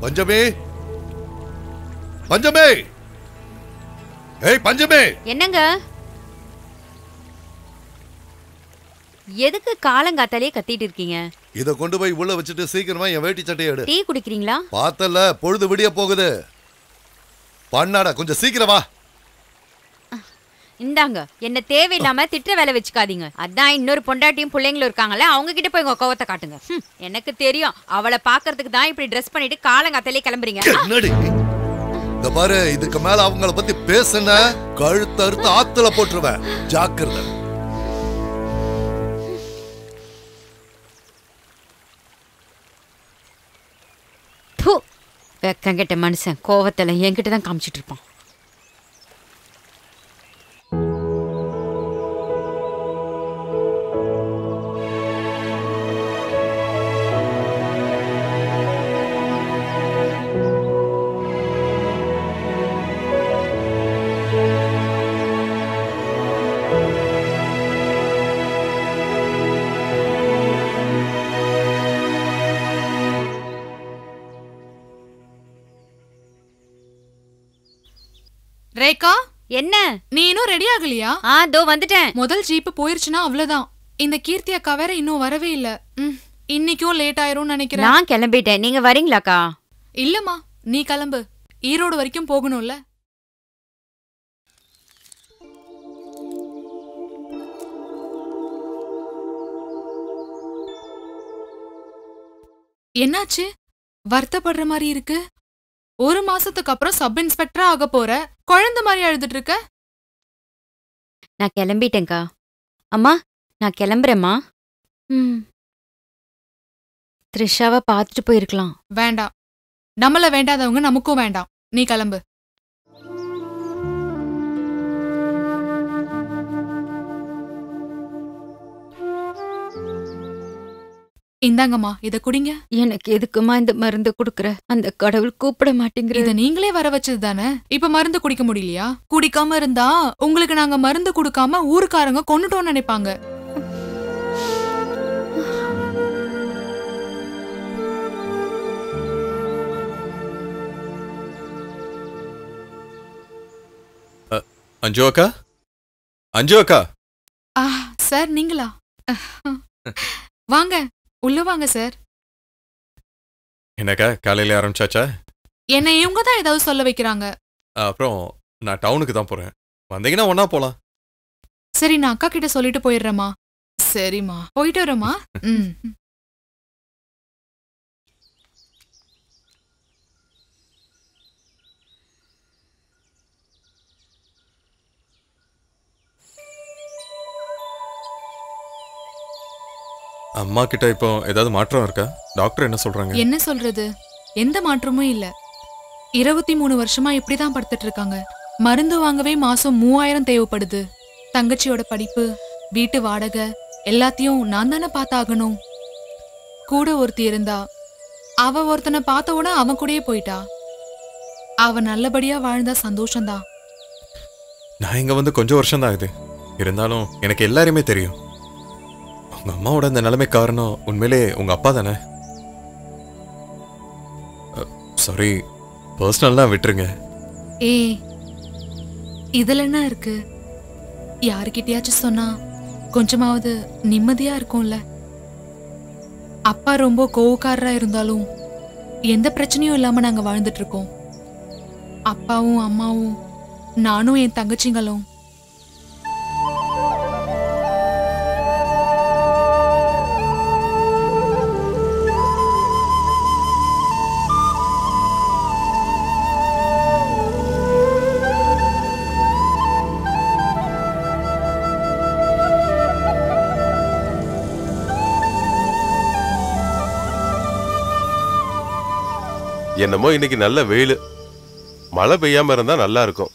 பஞ்சமி பஞ்சமி ஏய் பஞ்சமி என்னங்க எதுக்கு காலங்காத்தாலே கத்திட்டு இருக்கீங்க இத கொண்டு போய் உள்ள வச்சுட்டு சீக்கிரமா என் வேட்டி சட்டையை எடு டீ குடிக்கிறீங்களா பார்த்தல பொழுது விடிய போகுது பண்ணாடா கொஞ்சம் சீக்கிரம் வா இந்தாங்க என்ன தேவையில்லாம திட்ட வேலை வச்சுக்காதீங்க அதான் இன்னொரு பொண்டாட்டியும் பிள்ளைங்களும் இருக்காங்கல்ல அவங்க கிட்ட போய் உங்க கோவத்தை காட்டுங்க ஹம், எனக்கு தெரியும் அவளை பாக்குறதுக்கு தான் இப்படி ட்ரெஸ் பண்ணிட்டு காலங்காத்தாலே கிளம்புறீங்க என்னடி இந்த பாரு இதுக்கு மேல அவங்கள பத்தி பேசுன கழுத்து அறுத்து ஆத்துல போட்டுருவேன் ஜாக்கிரதை பூ வெக்கங்கிட்ட மனுஷன் கோவத்துல என்கிட்ட தான் காமிச்சிட்டு இருப்பான் ரேகா என்ன நீ இன்னும் ரெடி ஆகலையா ஆ தோ வந்துட்டேன் முதல் ஜீப் போயிருச்சுன்னா அவ்வளவுதான் இந்த கீர்த்தி அக்கா வேற இன்னும் வரவே இல்ல ம், இன்னைக்கும் லேட் ஆயிரும்னு நினைக்கிறேன் நான் கிளம்பிட்டேன் நீங்க வரீங்களாக்கா இல்லம்மா நீ கிளம்பு ஈரோடு வரைக்கும் போகணும்ல என்னாச்சு வருத்தப்படுற மாதிரி இருக்கு ஒரு மாசத்துக்கு அப்புறம் சப் இன்ஸ்பெக்டரா ஆக போற குழந்தை மாதிரி அழுதுட்டு இருக்க நான் கிளம்பிட்டேன்க்கா அம்மா நான் கிளம்புறேம்மா ம் த்ரிஷாவை பார்த்துட்டு போயிருக்கலாம் வேண்டாம் நம்மள வேண்டாதவங்க நமக்கும் வேண்டாம் நீ கிளம்பு இந்தாங்கம்மா இத குடிங்க எனக்கு எதுக்குமா இந்த மருந்து கொடுக்குற அந்த கடவுள் கூப்பிட மாட்டேங்கிறது இத நீங்களே வர வச்சது தானே இப்ப மருந்து குடிக்க முடியலையா குடிக்காம இருந்தா உங்களுக்கு நாங்க மருந்து கொடுக்காம ஊருக்காரங்க கொன்னுட்டோம்னு நினைப்பாங்க அஞ்சு அக்கா அஞ்சு அக்கா ஆ சார் நீங்களா வாங்க உள்ள வாங்க சார் என்னக்கா காலையில ஆரம்பிச்சாச்சா என்னை இவங்க தான் ஏதாவது சொல்ல வைக்கிறாங்க அப்புறம் நான் டவுனுக்கு தான் போறேன் வந்தீங்கன்னா ஒண்ணா போலாம் சரி நான் அக்கா கிட்ட சொல்லிட்டு போயிடுறேம்மா சரிம்மா போயிட்டு வரேம்மா ம் அம்மா கிட்ட இப்போ ஏதாவது மாற்றம் இருக்கா டாக்டர் என்ன சொல்றாங்க என்ன சொல்றது எந்த மாற்றமும் இல்ல இருபத்தி மூணு வருஷமா இப்படிதான் படுத்துட்டு இருக்காங்க மருந்து வாங்கவே மாசம் மூவாயிரம் தேவைப்படுது தங்கச்சியோட படிப்பு வீட்டு வாடகை எல்லாத்தையும் நான் தானே பார்த்தாகணும் கூட ஒருத்தி இருந்தா அவ ஒருத்தனை பார்த்த உடனே அவன் கூடயே போயிட்டா அவ நல்லபடியா வாழ்ந்தா சந்தோஷம்தான் நான் இங்க வந்து கொஞ்சம் வருஷம் தான் இது இருந்தாலும் எனக்கு எல்லாரையுமே தெரியும் உங்க அம்மாவோட இந்த நிலைமை காரணம் உண்மையிலே உங்க அப்பா தானே சாரி பர்சனல்லாம் விட்டுருங்க ஏய் இதுல என்ன இருக்கு யாருக்கிட்டயாச்சும் சொன்னா கொஞ்சமாவது நிம்மதியா இருக்கும்ல அப்பா ரொம்ப கோவக்காரரா இருந்தாலும் எந்த பிரச்சனையும் இல்லாம நாங்க வாழ்ந்துட்டு இருக்கோம் அப்பாவும் அம்மாவும் நானும் என் தங்கச்சிங்களும் என்னமோ இன்னைக்கு நல்ல வெயில் மழை பெய்யாம இருந்தா நல்லா இருக்கும்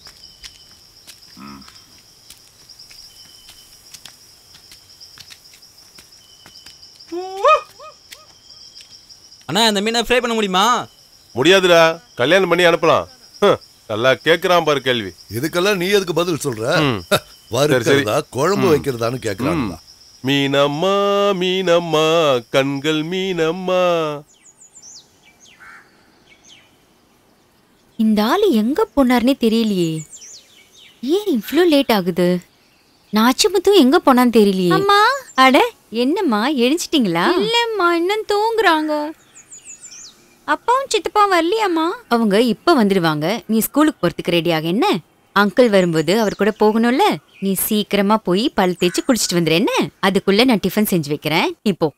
அண்ணா இந்த மீனை ஃப்ரை பண்ண முடியுமா முடியாதுடா கல்யாணம் பண்ணி அனுப்பலாம் ஹம், நல்லா கேக்குறான் பாரு கேள்வி இதுக்கெல்லாம் நீ எதுக்கு பதில் சொல்ற ம். வறுக்கிறதா குழம்பு ம். வைக்கிறதான்னு கேக்குறாங்களா மீனம்மா மீனம்மா கண்கள் மீனம்மா இந்த ஆளு எங்க போனார்னே தெரியலையே ஏன் இவ்ளோ லேட் ஆகுது நாச்சிமுத்தும் எங்க போனான்னு தெரியலையே அம்மா அட என்னம்மா எழுஞ்சிட்டீங்களா இல்லம்மா இன்னும் தூங்குறாங்க அப்பாவும் சித்தப்பாவும் வரலையாம்மா அவங்க இப்ப வந்துடுவாங்க நீ ஸ்கூலுக்கு போறதுக்கு ரெடியாக என்ன அங்கிள் வரும்போது அவர் கூட போகணும்ல நீ சீக்கிரமா போய் பல் தேய்ச்சி குளிச்சிட்டு வந்துரு என்ன அதுக்குள்ள நான் டிஃபன் செஞ்சு வைக்கிறேன் இப்போ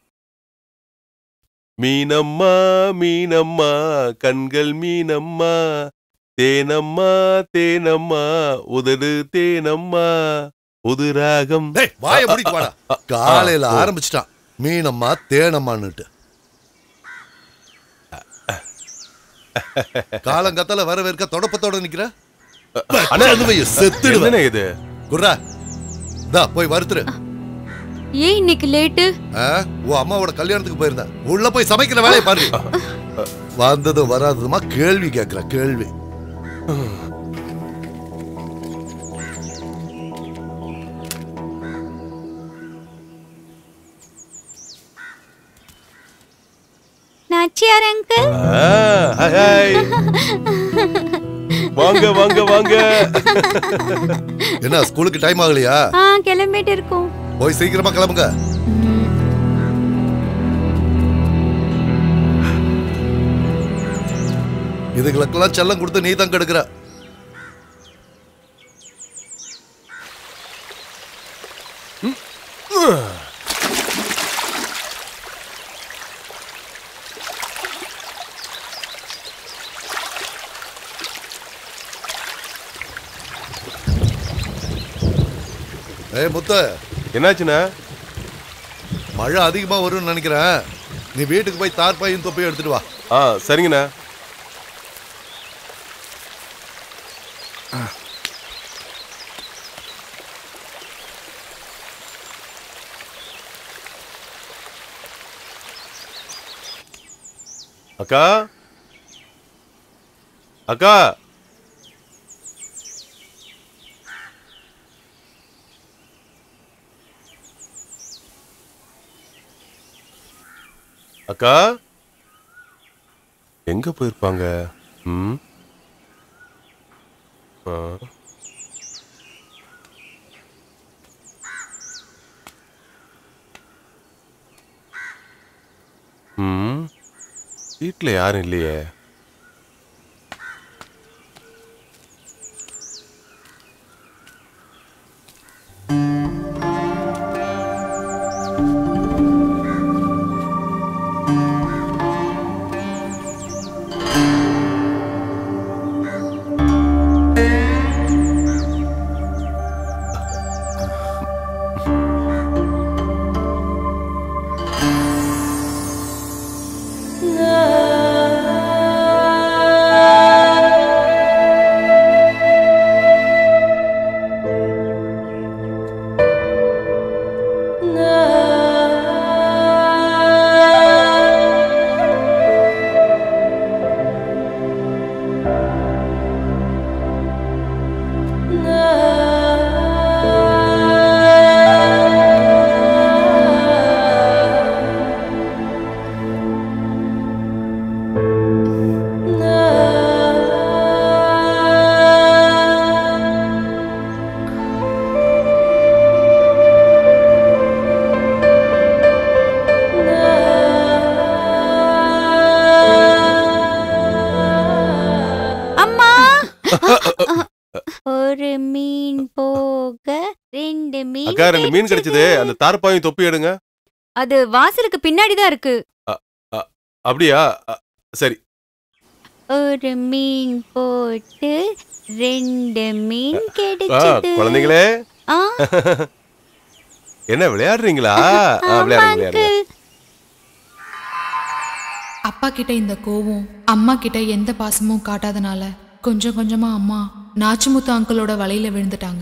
மீனம்மா மீனம்மா கண்கள் மீனம்மா தேனம்மா தேனம்மா உதடு தேனம்மா உதுராகம் டேய் வாய முடிக்கு வாடா காலையில ஆரம்பிச்சிட்டான் மீனம்மா தேனம்மான்னுட்டு காலங்கத்தால வரவேற்க தொடப்பத்தோட நிக்கிற அண்ணா செத்துடுவேன் என்னண்ணே இது குர்ரா தா போய் வறுத்துரு ஏன் இன்னைக்கு லேட்டு ஆ, உன் அம்மாவோட கல்யாணத்துக்கு போயிருந்தேன் உள்ள போய் சமைக்கிற வேலையை பாரு வந்ததும் வராததுமா கேள்வி கேட்கிற கேள்வி நாச்சியார் அங்கிள் ஆ, ஹாய், ஹாய். வாங்க வாங்க வாங்க என்ன ஸ்கூலுக்கு டைம் ஆகலையா ஆ கிளம்பிட்டு இருக்கோம் போய் சீக்கிரமா கிளம்புங்க இதுகளுக்கெல்லாம் செல்லம் கொடுத்து நீ தான் கெடுக்கிற ஏய் முத்து என்னாச்சுண்ணா மழை அதிகமா வரும்னு நினைக்கிறேன் நீ வீட்டுக்கு போய் தார்பாயும் தொப்பையும் எடுத்துட்டு வா ஆ சரிங்கண்ணா அக்கா அக்கா அக்கா எங்க போயிருப்பாங்க ம் ஆ. ம் வீட்டில் யாரும் இல்லையே அம்மா ஒரு மீன் போக ரெண்டு மீன் அக்கா ரெண்டு மீன் கிடைச்சது அந்த தார்பாயும் தொப்பி எடுங்க அது வாசலுக்கு பின்னாடி தான் இருக்கு அப்படியா அ, சரி ஒரு மீன் போட்டு ரெண்டு மீன் ஆ, கிடைச்சது குழந்தைங்களே ஆ, என்ன விளையாடுறீங்களா ஆ, ஆமா, விளையாடுங்க விளையாடுங்க uncle. அப்பா கிட்ட இந்த கோவம் அம்மா கிட்ட எந்த பாசமும் காட்டாதனால கொஞ்சம் கொஞ்சமா அம்மா நாச்சிமுத்து அங்கிளோட வலையில விழுந்துட்டாங்க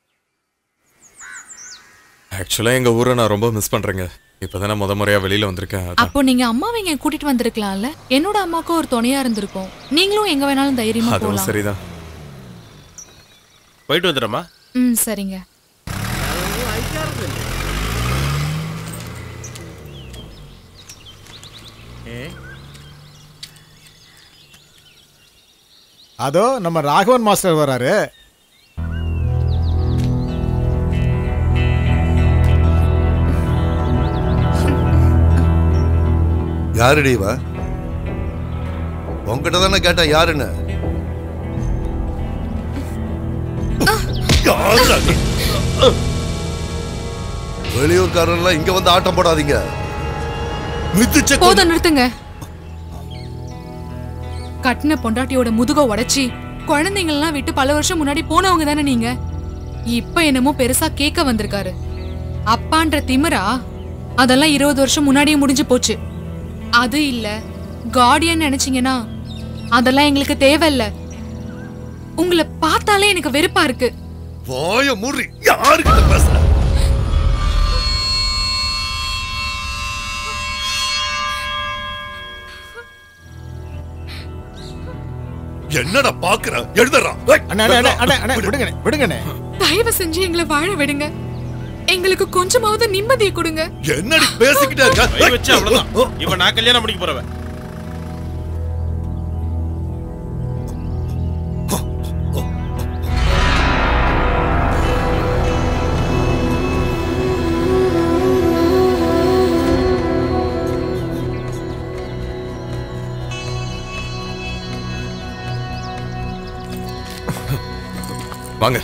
ஆக்சுவலாக எங்கள் ஊரை நான் ரொம்ப மிஸ் பண்ணுறேங்க இப்போ தானே முத முறையாக வெளியில் வந்திருக்கேன் அதான். அப்போ நீங்க அம்மாவை இங்க கூட்டிட்டு வந்திருக்கலாம்ல என்னோட அம்மாவுக்கும் ஒரு துணையா இருந்திருக்கும் நீங்களும் எங்க வேணாலும் தைரியமா அதுவும் போலாம் சரிதான் போயிட்டு வந்துடுறோமா ம் சரிங்க அதோ நம்ம ராகவன் மாஸ்டர் வராரு யாருடி இவ உன்கிட்ட தானே கேட்டா யாருன்னு யாருடா நீ? வெளியூர்காரன்லாம் இங்க வந்து ஆட்டம் போடாதீங்க மிதிச்ச கொன்னு- போதும் நிறுத்துங்க கட்டின பொண்டாட்டியோட முதுக உடைச்சி குழந்தைங்களெல்லாம் விட்டு பல வருஷம் முன்னாடி போனவங்க தானே நீங்க இப்ப என்னமோ பெருசா கேட்க வந்திருக்காரு அப்பான்ற திமிரா அதெல்லாம் இருபது வருஷம் முன்னாடியே முடிஞ்சு போச்சு அது இல்ல கார்டியன் நினைச்சீங்கன்னா அதெல்லாம் எங்களுக்கு தேவையில்ல உங்களை பார்த்தாலே எனக்கு வெறுப்பா இருக்கு வாய மூடி யாருக்கிட்ட பேசுற என்னடா பாக்குற எழுதுறா அண்ணே அண்ணே அண்ணே, அண்ணே அண்ணே விடுங்கண்ணே விடுங்கண்ணே தயவு செஞ்சு எங்களை வாழ விடுங்க எங்களுக்கு கொஞ்சமாவது நிம்மதியை கொடுங்க என்னடி பேசிக்கிட்டே கை இருக்க வச்சு அவ்வளவுதான் இவன் நான் கல்யாணம் பண்ணிக்க போறவன் வாங்க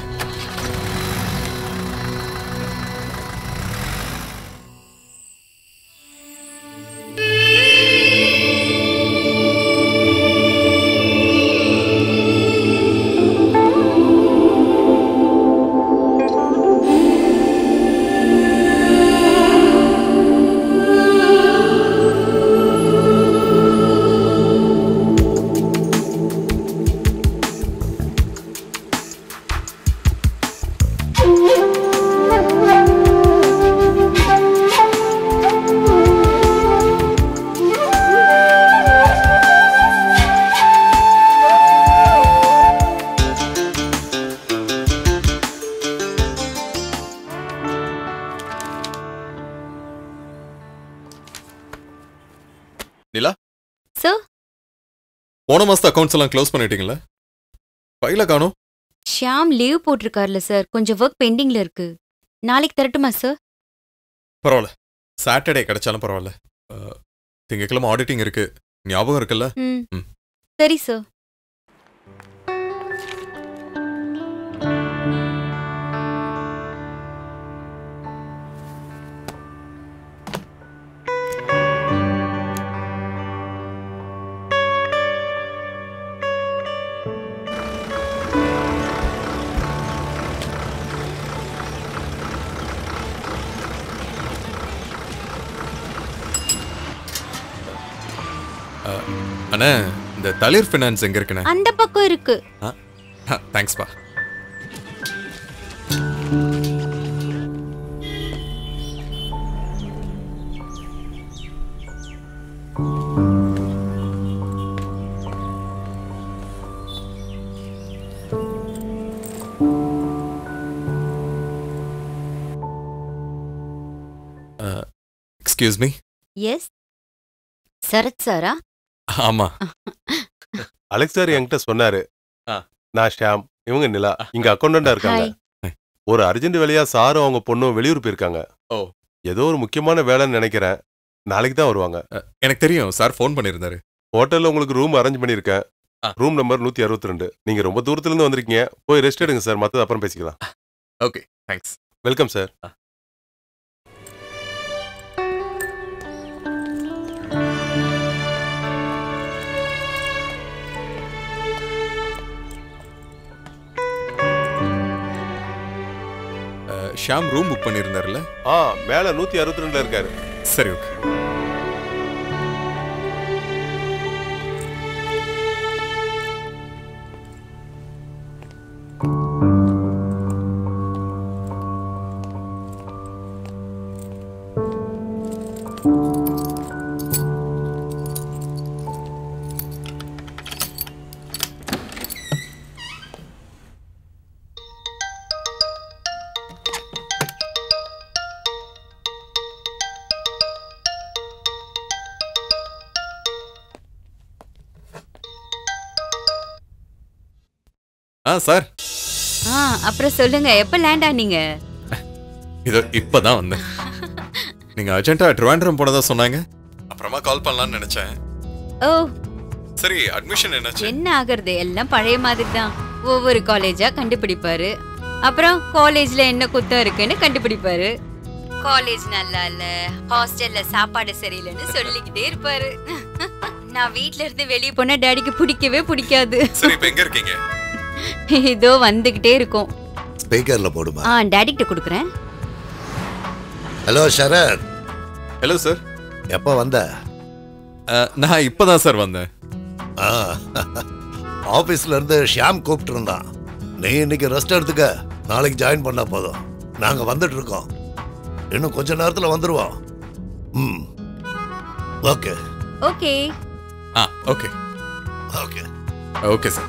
நிலா சார் போன மாசத்து அக்கௌண்ட்ஸ் எல்லாம் க்ளோஸ் பண்ணிட்டீங்களா ஃபைல காணோம் ஷியாம் லீவ் போட்டிருக்காருல சார் கொஞ்சம் ஒர்க் பெண்டிங்ல இருக்கு நாளைக்கு தரட்டுமா சார் பரவாயில்ல சாட்டர்டே கிடைச்சாலும் பரவாயில்ல அஹ், திங்கட்கிழமை ஆடிட்டிங் இருக்கு ஞாபகம் இருக்குல்ல ம் ம். சரி சார் அண்ணே இந்த தளிர் ஃபினான்ஸ் எங்க இருக்குண்ணே அந்த பக்கம் இருக்கு தேங்க்ஸ்பா எக்ஸ்கியூஸ் மீ எஸ் சரத் சாரா ஆமா அலெக்ஸ் சார் என்கிட்ட சொன்னாரு ஆ. நான் ஷாம் இவங்க நிலா இங்க அக்கௌண்டண்டா இருக்காங்க ஹாய் ஒரு அர்ஜென்ட் வேலையா சாரும் அவங்க பொண்ணும் வெளியூர் போயிருக்காங்க ஓ. ஏதோ ஒரு முக்கியமான வேலைன்னு நினைக்கிறேன் நாளைக்கு தான் வருவாங்க எனக்கு தெரியும் சார் ஃபோன் பண்ணியிருந்தாரு ஹோட்டல்ல உங்களுக்கு ரூம் அரேஞ்ச் பண்ணிருக்கேன் ஆ. ரூம் நம்பர் நூத்தி அறுபத்தி ரெண்டு நீங்க ரொம்ப தூரத்துல இருந்து வந்திருக்கீங்க போய் ரெஸ்ட் எடுங்க சார் மத்தது அப்புறம் பேசிக்கலாம் okay thanks welcome sir Sham room book பண்ணியிருந்தாருல்ல ஆ மேல நூத்தி அறுபத்தி ரெண்டுல இருக்காரு சரி ஓகே சார் ஆ அப்புறம் சொல்லுங்க எப்ப லேண்ட் ஆனீங்க இதோ இப்பதான் வந்தேன் நீங்க அர்ஜென்ட்டா ட்ரிவாண்ட்ரம் போனதா சொன்னாங்க அப்புறமா கால் பண்ணலாம்னு நினைச்சேன் ஓ சரி அட்மிஷன் என்னாச்சு என்ன ஆகுறது எல்லாம் பழைய மாதிரி தான் ஒவ்வொரு காலேஜா கண்டுபிடிப்பாரு அப்புறம் காலேஜ்ல என்ன குத்தம் இருக்குன்னு கண்டுபிடிப்பாரு காலேஜ் நல்லா இல்ல ஹாஸ்டல்ல சாப்பாடு சரியில்லைன்னு சொல்லிக்கிட்டே இருப்பாரு நான் வீட்ல இருந்து வெளிய போனா டாடிக்கு பிடிக்கவே பிடிக்காது சரி இப்ப எங்க இருக்கீங்க இதோ வந்துகிட்டே இருக்கும் ஸ்பீக்கர்ல போடுமா ஆ டாடி கிட்ட கொடுக்குறேன் ஹலோ சரத் ஹலோ சார் எப்ப வந்த நான் இப்பதான் சார் வந்தேன் ஆ, ஆபீஸ்ல இருந்து ஷியாம் கூப்பிட்டு இருந்தான் நீ இன்னைக்கு ரெஸ்ட் எடுத்துக்க நாளைக்கு ஜாயின் பண்ணா போதும் நாங்க வந்துட்டு இருக்கோம் இன்னும் கொஞ்ச நேரத்துல வந்துருவோம் ம் ஓகே ஓகே ஆ okay okay okay sir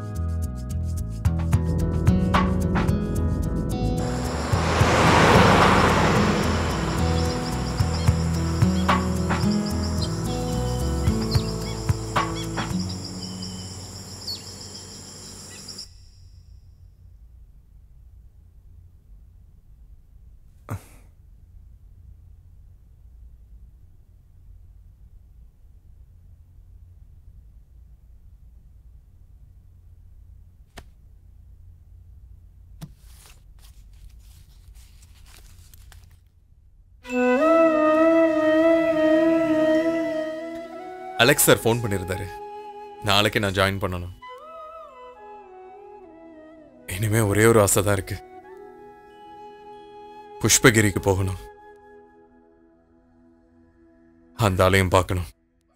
Alex sir phone பண்ணியிருந்தாரு நாளைக்கு நான் ஜாயின் பண்ணணும் இனிமே ஒரே ஒரு ஆசை தான் இருக்கு புஷ்பகிரிக்கு போகணும் அந்த ஆலயம் பார்க்கணும்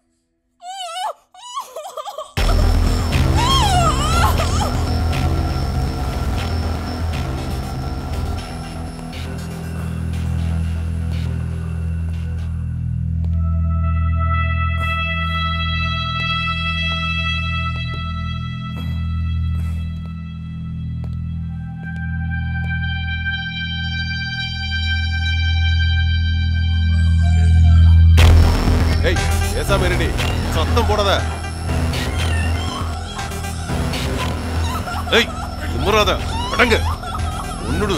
ஏய் பேசாம இருடி சத்தம் போடாத ஏய் குமுறாத அடங்கு உன்னுடு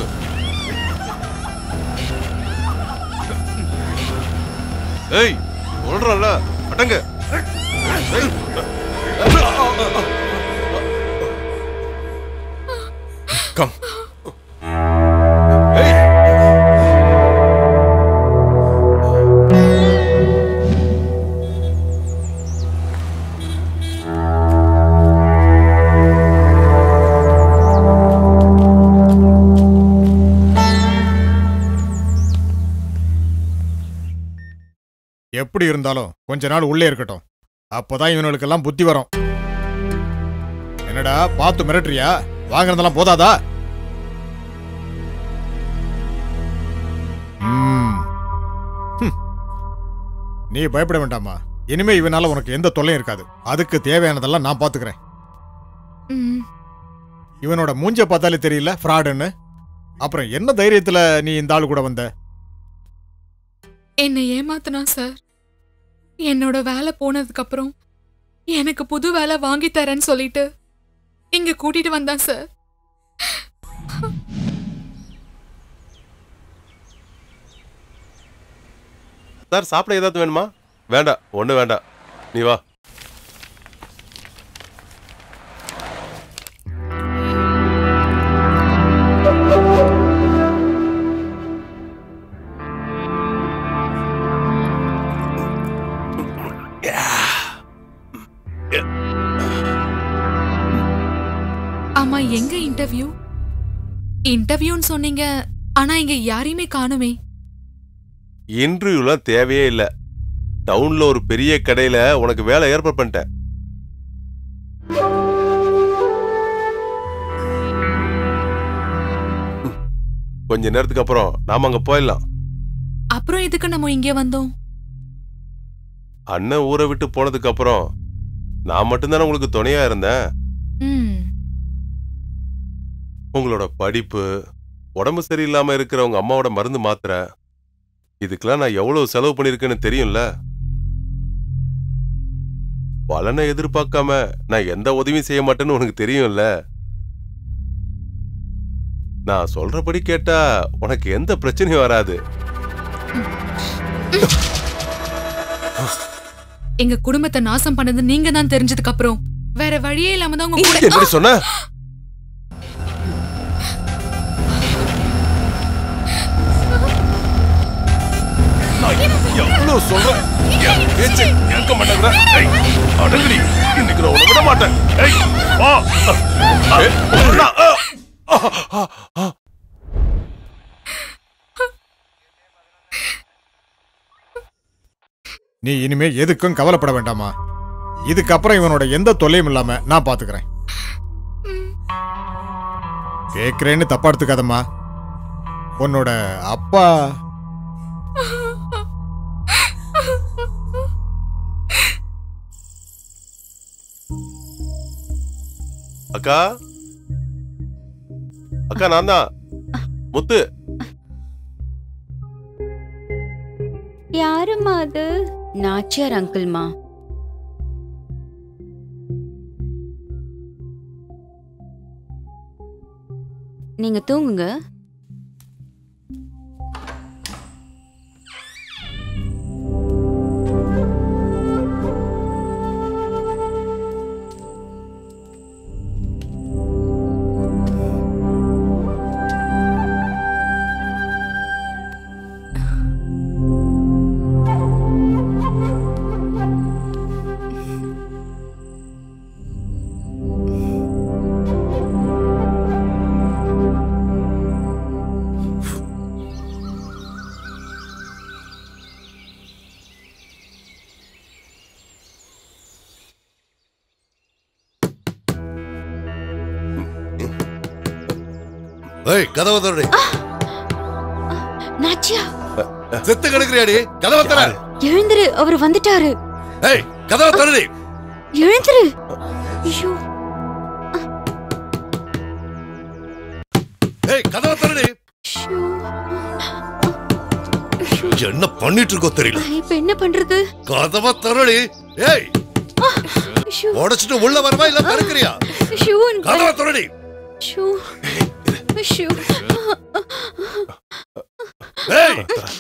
ஏய் சொல்றல அடங்கு ஏய். கம் ஏய் எப்படி இருந்தாலும் கொஞ்ச நாள் உள்ளே இருக்கட்டும் அப்போதான் இவனுக்கெல்லாம் புத்தி வரும் என்னடா பார்த்து மிரட்டுறியா வாங்கினதெல்லாம் போதாதா ம். ஹம். நீ பயப்பட வேண்டாமா இனிமே இவனால உனக்கு எந்த தொல்லையும் இருக்காது அதுக்கு தேவையானதெல்லாம் நான் பாத்துக்கிறேன் ம், இவனோட மூஞ்ச பார்த்தாலே தெரியல ஃப்ராடுன்னு அப்புறம் என்ன தைரியத்துல நீ இந்த ஆளு கூட வந்த என்னை ஏமாத்துனா சார் என்னோட வேலை போனதுக்கு அப்புறம் எனக்கு புது வேலை வாங்கி தரேன்னு சொல்லிட்டு இங்க கூட்டிட்டு வந்தான் சார் சார் சாப்பிட ஏதாவது வேணுமா வேண்டாம் ஒண்ணு வேண்டாம் நீ வா ஆமா எங்க இன்டர்வியூ இன்டர்வியூன்னு சொன்னீங்க ஆனா இங்க யாரையுமே காணுமே இன்டர்வியூலாம் தேவையே இல்ல டவுன்ல ஒரு பெரிய கடையில உனக்கு வேலை ஏற்பாடு பண்ணிட்டேன் ம். கொஞ்ச நேரத்துக்கு அப்புறம் நாம அங்க போயிடலாம் அப்புறம் எதுக்கு நம்ம இங்க வந்தோம் அண்ணன் ஊரை விட்டு போனதுக்கு அப்புறம் நான் மட்டும்தானே உங்களுக்கு துணையா இருந்தேன் ம் உங்களோட படிப்பு உடம்பு சரியில்லாம இருக்கிற உங்க அம்மாவோட மருந்து மாத்திரை இதுக்கெல்லாம் நான் எவ்வளவு செலவு பண்ணிருக்கேன்னு தெரியும்ல பலனை எதிர்பார்க்காம நான் எந்த உதவியும் செய்ய மாட்டேன்னு உனக்கு தெரியும்ல நான் சொல்றபடி கேட்டா உனக்கு எந்த பிரச்சனையும் வராது எங்க குடும்பத்தை நாசம் பண்ணது நீங்க தான் தெரிஞ்சதுக்கு அப்புறம் வேற வழியே இல்லாம தான் உங்க கூட எப்படி சொன்ன நான் எவ்வளவு சொல்றேன் என் பேச்சை கேட்க மாட்டேங்கிற ஏய், அடங்குடி இன்னைக்கு நான் உன்னை விட மாட்டேன் ஏய், வா. ஏய், ஒண்ணா, ஆ, ஆ, ஆ, ஆ. நீ இனிமே எதுக்கும் கவலைப்பட வேண்டாமா இதுக்கப்புறம் இவனோட எந்த தொல்லையும் இல்லாம நான் பாத்துக்கிறேன் கேக்குறேன்னு தப்பா எடுத்துக்காதம்மா உன்னோட அப்பா அக்கா அக்கா நான் தான் முத்து யாரும்மா அது நாச்சியார் அங்கிள்மா நீங்க தூங்குங்க ஏய் கதவை தரடி நாச்சியா செத்து கிடக்குறியாடி கதவை தர எழுந்துரு அவர் வந்துட்டாரு ஏய் கதவை தரடி எழுந்துரு ஐயோ ஏய் கதவை தரடி ஷோ. என்ன பண்ணிட்டு இருக்கோ தெரியல இப்ப என்ன பண்றது கதவை தரடி ஏய் ஷோ. உடைச்சிட்டு உள்ள வரவா இல்ல திறக்கிறியா ஷோ, எனக்கு கதவை தரடி ஷோ. ஷோ. ஏய்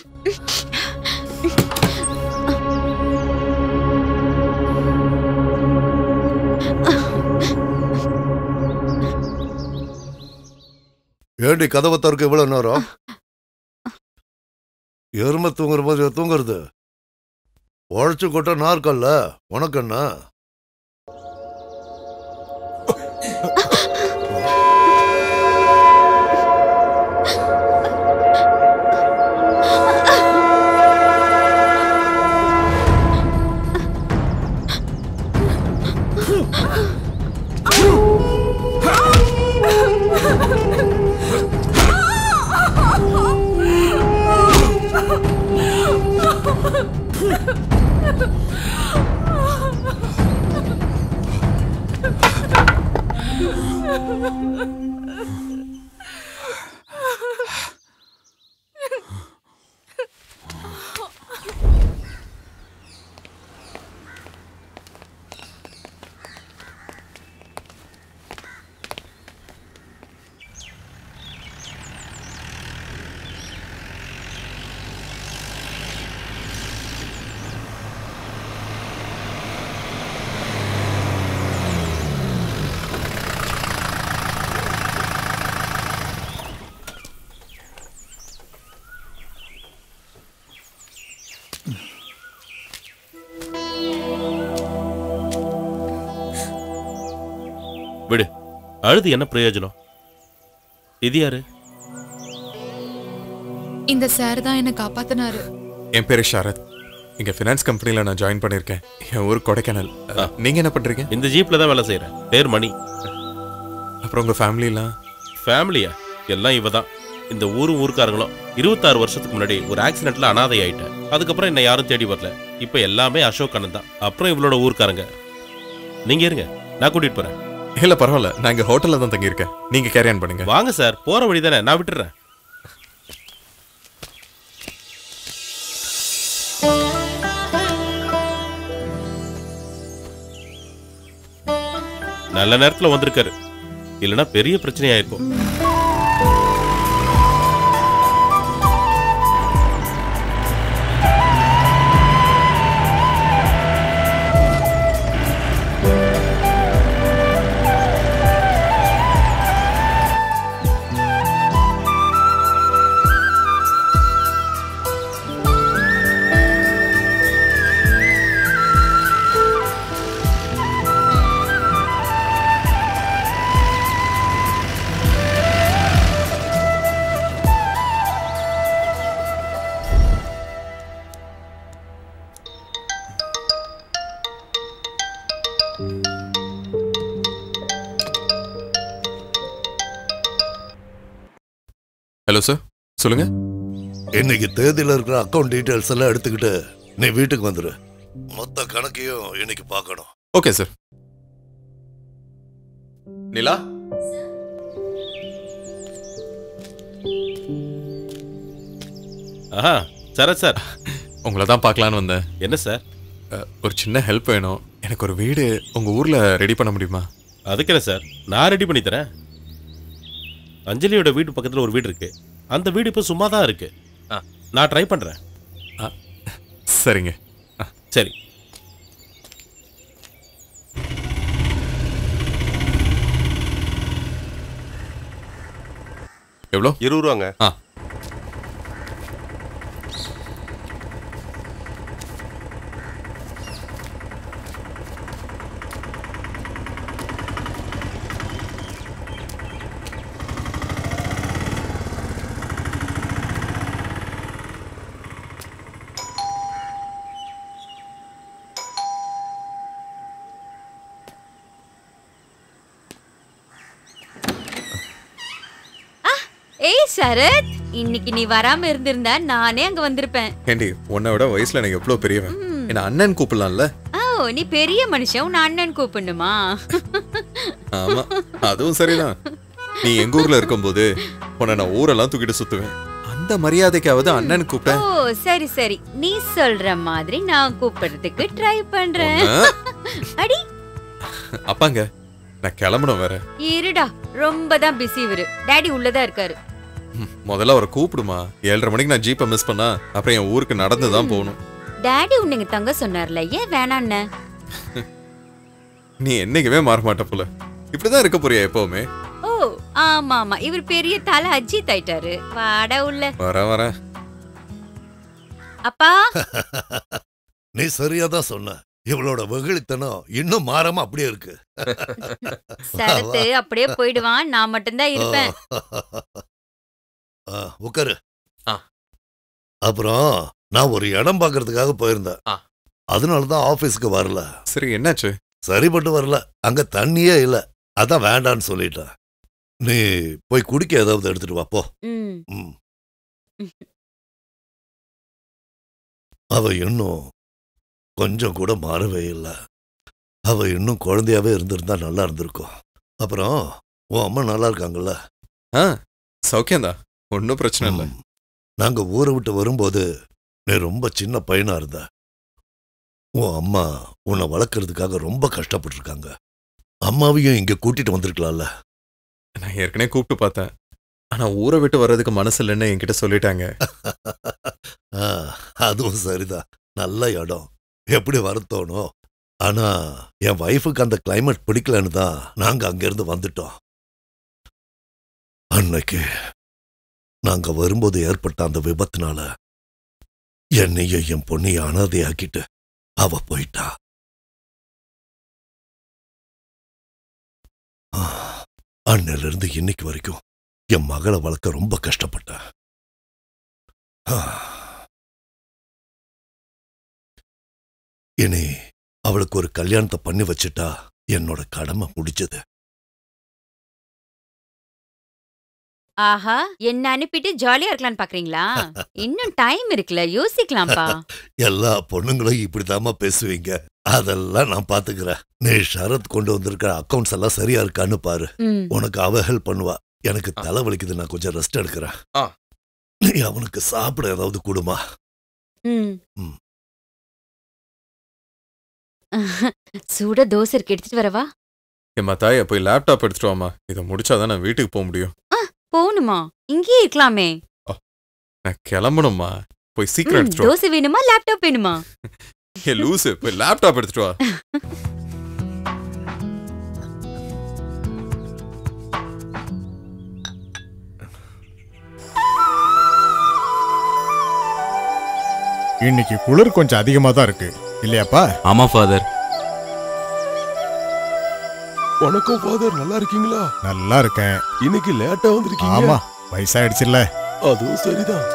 ஏண்டி கதவை திறக்க இவ்வளவு நேரம் எருமை தூங்குற மாதிரி தூங்குறது உழைச்சு கொட்ட நாற்கல்ல உனக்கு என்ன விடு அழுது என்ன பிரயோஜனம் இது யாரு இந்த சார் தான் என்ன காப்பாத்தினாரு என் பேரு ஷரத் இங்க ஃபினான்ஸ் கம்பெனில நான் ஜாயின் பண்ணிருக்கேன் என் ஊர் கொடைக்கானல் ஆ. நீங்க என்ன பண்றீங்க இந்த ஜீப்ல தான் வேலை செய்யறேன் பேர் மணி அப்புறம் உங்க ஃபேமிலிலாம் ஃபேமிலியா எல்லாம் இவ தான் இந்த ஊரும் ஊருக்காரங்களும் இருபத்தாறு வருஷத்துக்கு முன்னாடி ஒரு ஆக்சிடென்ட்ல அனாதை ஆயிட்டேன் அதுக்கப்புறம் என்ன யாரும் தேடி வரல இப்போ எல்லாமே அசோக் அண்ணன் தான் அப்புறம் இவளோட ஊர்க்காரங்க நீங்க இருங்க நான் கூட்டிட்டு போறேன் இல்ல பரவாயில்ல நான் இங்க ஹோட்டல்ல தான் தங்கியிருக்கேன் நீங்க கேரி ஆன் பண்ணுங்க வாங்க சார் போற வழி தானே நான் விட்டுறேன் நல்ல நேரத்துல வந்திருக்காரு இல்லைன்னா பெரிய பிரச்சனையாயிருக்கும் ஹலோ சார் சொல்லுங்க இன்னைக்கு தேதியில இருக்கிற அக்கவுண்ட் டீடைல்ஸ் எல்லாம் எடுத்துக்கிட்டு நீ வீட்டுக்கு வந்துரு மொத்த கணக்கையும் இன்னைக்கு பார்க்கணும் ஓகே சார் நிலா ஆஹா சரத் சார் உங்களை தான் பார்க்கலான்னு வந்தேன் என்ன சார் அஹ், ஒரு சின்ன ஹெல்ப் வேணும் எனக்கு ஒரு வீடு உங்க ஊர்ல ரெடி பண்ண முடியுமா அதுக்கு என்ன சார் நான் ரெடி பண்ணி தரேன் அஞ்சலியோட வீட்டு பக்கத்தில் ஒரு வீடு இருக்கு அந்த வீடு இப்போ சும்மா தான் இருக்கு ஆ. நான் ட்ரை பண்ணுறேன் சரிங்க சரி எவ்வளோ இருபது ரூபாங்க ஆ ஏய் சரத் இன்னைக்கு நீ வராம இருந்திருந்தா நானே அங்க வந்திருப்பேன் ஏண்டி உன்னை விட வயசுல எனக்கு எவ்வளோ பெரியவன் என்ன அண்ணன் கூப்பிடலாம்ல ஓ நீ பெரிய மனுஷன் உன் அண்ணன் கூப்பிடணுமா ஆமா அதுவும் சரிதான் நீ எங்க ஊர்ல இருக்கும்போது உன்னை நான் ஊரெல்லாம் தூக்கிட்டு சுத்துவேன் அந்த மரியாதைக்காவது அண்ணன் ஓ கூப்பிட்டேன் சரி சரி நீ சொல்ற மாதிரி நான் கூப்பிடுறதுக்கு ட்ரை பண்றேன் அடி அப்பாங்க நான் கிளம்பணும் வேற இருடா ரொம்ப தான் பிஸி இவரு டாடி உள்ளதா இருக்காரு ம், முதல்ல அவரை கூப்பிடுமா ஏழரை மணிக்கு நான் ஜீப்பை மிஸ் பண்ணா அப்புறம் என் ஊருக்கு நடந்து தான் போகணும் டாடி உன்னை தங்க சொன்னார்ல ஏன் வேணான்னு நீ என்னைக்குமே மாற மாட்ட போல இப்படிதான் இருக்க போறியா எப்பவுமே ஓ ஆமா ஆமா இவர் பெரிய தலை அஜித் ஆயிட்டாரு வாடா உள்ள வர வர அப்பா நீ சரியா தான் சொன்ன இவளோட வெகுளித்தனம் இன்னும் மாறாம அப்படியே இருக்கு சரத்து அப்படியே போயிடுவான் நான் மட்டும்தான் இருப்பேன் ஆ, உட்காரு ஆ. அப்புறம் நான் ஒரு இடம் பார்க்கறதுக்காக போயிருந்தேன் ஆ. அதனால தான் ஆபீஸ்க்கு வரல சரி என்னாச்சு சரிப்பட்டு வரல அங்க தண்ணியே இல்ல அதான் வேண்டான்னு சொல்லிட்டேன் நீ போய் குடிக்க ஏதாவது எடுத்துட்டு வா போ ம் ம். அவ இன்னும் கொஞ்சம் கூட மாறவே இல்லை அவ இன்னும் குழந்தையாவே இருந்திருந்தா நல்லா இருந்திருக்கும் அப்புறம் உன் அம்மா நல்லா இருக்காங்கல்ல ஆ சௌக்கியம்தான் ஒன்றும் பிரச்சனை இல்லை ம். நாங்க ஊரை விட்டு வரும்போது நீ ரொம்ப சின்ன பையனா இருந்த உன் அம்மா உன்னை வளர்க்கறதுக்காக ரொம்ப கஷ்டப்பட்டிருக்காங்க அம்மாவையும் இங்க கூட்டிட்டு வந்திருக்கலாம்ல நான் ஏற்கனவே கூப்பிட்டு பார்த்தேன் ஆனா ஊரை விட்டு வர்றதுக்கு மனசு இல்லைன்னு என்கிட்ட சொல்லிட்டாங்க ஆ, அதுவும் சரிதான் நல்ல இடம் எப்படி வர தோணும் ஆனா என் வைஃபுக்கு அந்த கிளைமேட் பிடிக்கலன்னு தான் நாங்க அங்கிருந்து வந்துட்டோம் அன்னைக்கு நாங்க வரும்போது ஏற்பட்ட அந்த விபத்துனால என்னையும் என் பொண்ணையும் அனாதையாக்கிட்டு அவ போயிட்டா ஆ, அன்னையில இருந்து இன்னைக்கு வரைக்கும் என் மகளை வளர்க்க ரொம்ப கஷ்டப்பட்டேன் ஆ. இனி அவளுக்கு ஒரு கல்யாணத்தை பண்ணி வச்சுட்டா என்னோட கடமை முடிஞ்சது ஆஹா என்ன அனுப்பிட்டு ஜாலியா இருக்கலாம்னு பாக்குறீங்களா இன்னும் டைம் இருக்குல்ல யோசிக்கலாம்ப்பா எல்லா பொண்ணுங்களும் இப்படிதாம்மா பேசுவீங்க அதெல்லாம் நான் பாத்துக்கிறேன் நீ ஷரத் கொண்டு வந்திருக்கிற அக்கவுண்ட்ஸ் எல்லாம் சரியா இருக்கான்னு பாரு ம் உனக்கு அவ ஹெல்ப் பண்ணுவா எனக்கு தலை வலிக்குது நான் கொஞ்சம் ரெஸ்ட் எடுக்கிறேன் ஆ. நீ அவனுக்கு சாப்பிட ஏதாவது கொடுமா ம் ம். சூட தோசை இருக்கு எடுத்துட்டு வரவா எம்மா தாயை போய் லேப்டாப் எடுத்துட்டு வாமா இதை முடிச்சாதான் நான் வீட்டுக்கு போக முடியும் போகணுமா இங்கேயே இருக்கலாமே நான் கிளம்பணும்மா போய் சீக்கிரம் ம், எடுத்துட்டு வா தோசை வேணுமா லேப்டாப் வேணுமா ஏ லூசு போய் லேப்டாப் எடுத்துட்டு வா இன்னைக்கு குளிர் கொஞ்சம் அதிகமா தான் இருக்கு இல்லையாப்பா ஆமா ஃபாதர் வணக்கம் ஃபாதர் நல்லா இருக்கீங்களா நல்லா இருக்கேன் இன்னைக்கு லேட்டா வந்திருக்கீங்க ஆமா வயசாயிடுச்சுல்ல அதுவும் சரிதான்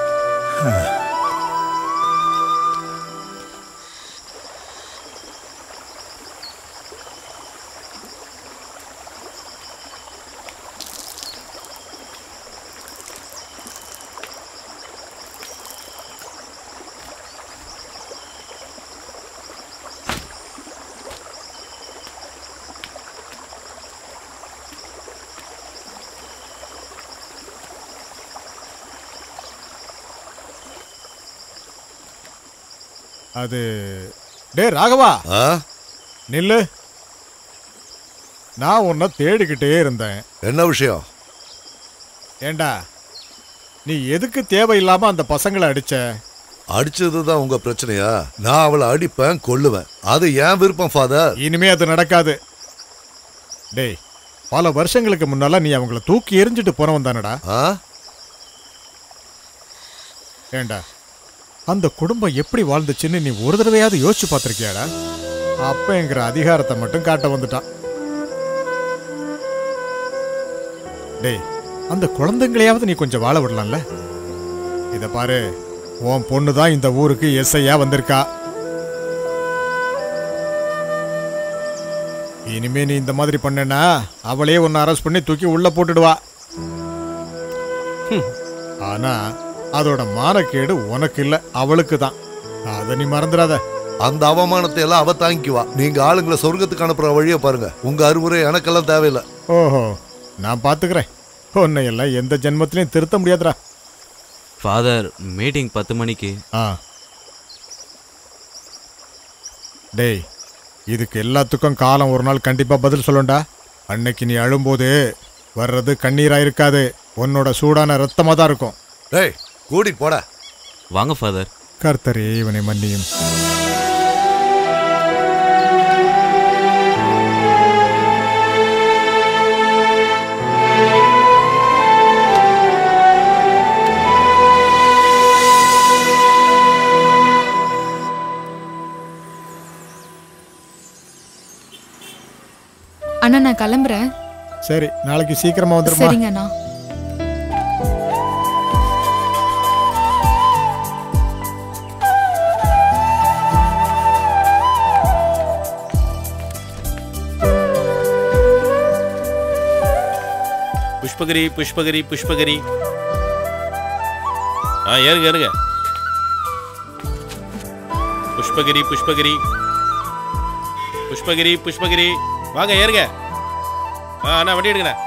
அது டே ராகவா ஆ நில்லு நான் உன்னை தேடிக்கிட்டே இருந்தேன் என்ன விஷயம் ஏண்டா நீ எதுக்கு தேவையில்லாம அந்த பசங்களை அடிச்ச அடிச்சது தான் உங்க பிரச்சனையா நான் அவளை அடிப்பேன் கொல்லுவேன் அது ஏன் விருப்பம் ஃபாதர் இனிமே அது நடக்காது டேய் பல வருஷங்களுக்கு முன்னால நீ அவங்கள தூக்கி எரிஞ்சிட்டு போனவன் தானடா ஆ ஏண்டா அந்த குடும்பம் எப்படி வாழ்ந்துச்சுன்னு நீ ஒரு தடவையாவது யோசிச்சு பார்த்திருக்கியாடா அப்பங்கிற அதிகாரத்தை மட்டும் காட்ட வந்துட்டான் டேய் அந்த குழந்தைங்களையாவது நீ கொஞ்சம் வாழ விடலாம்ல இத பாரு உன் பொண்ணு தான் இந்த ஊருக்கு எஸ்ஐயா வந்திருக்கா இனிமே நீ இந்த மாதிரி பண்ணனா அவளே உன்னை அரெஸ்ட் பண்ணி தூக்கி உள்ள போட்டுடுவா ஹம். ஆனா அதோட மானக்கேடு உனக்கு இல்ல அவளுக்கு தான் அதை நீ மறந்துடாத அந்த அவமானத்தை எல்லாம் அவ தாங்கிக்குவா நீங்க ஆளுங்களை சொர்க்கத்துக்கு அனுப்புற வழியை பாருங்க உங்க அறிவுரை எனக்கெல்லாம் தேவையில்லை ஓஹோ நான் பாத்துக்கிறேன் உன்னை எல்லாம் எந்த ஜென்மத்திலையும் திருத்த முடியாதுடா ஃபாதர் மீட்டிங் பத்து மணிக்கு ஆ டேய் இதுக்கு எல்லாத்துக்கும் காலம் ஒரு நாள் கண்டிப்பா பதில் சொல்லுண்டா அன்னைக்கு நீ அழும்போது வர்றது கண்ணீரா இருக்காது உன்னோட சூடான ரத்தமா தான் இருக்கும் டேய் கூட்டிட்டு போட வாங்க ஃபாதர் கர்த்தரே இவனை மன்னியும் அண்ணா நான் கிளம்புறேன் சரி நாளைக்கு சீக்கிரமா வந்துருமா சரிங்க அண்ணா புஷ்பகிரி புஷ்பகிரி புஷ்பகிரி ஆ ஏறுங்க ஏறுங்க புஷ்பகிரி புஷ்பகிரி புஷ்பகிரி புஷ்பகிரி வாங்க ஏறுங்க ஆ அண்ணா வண்டி எடுங்கண்ணா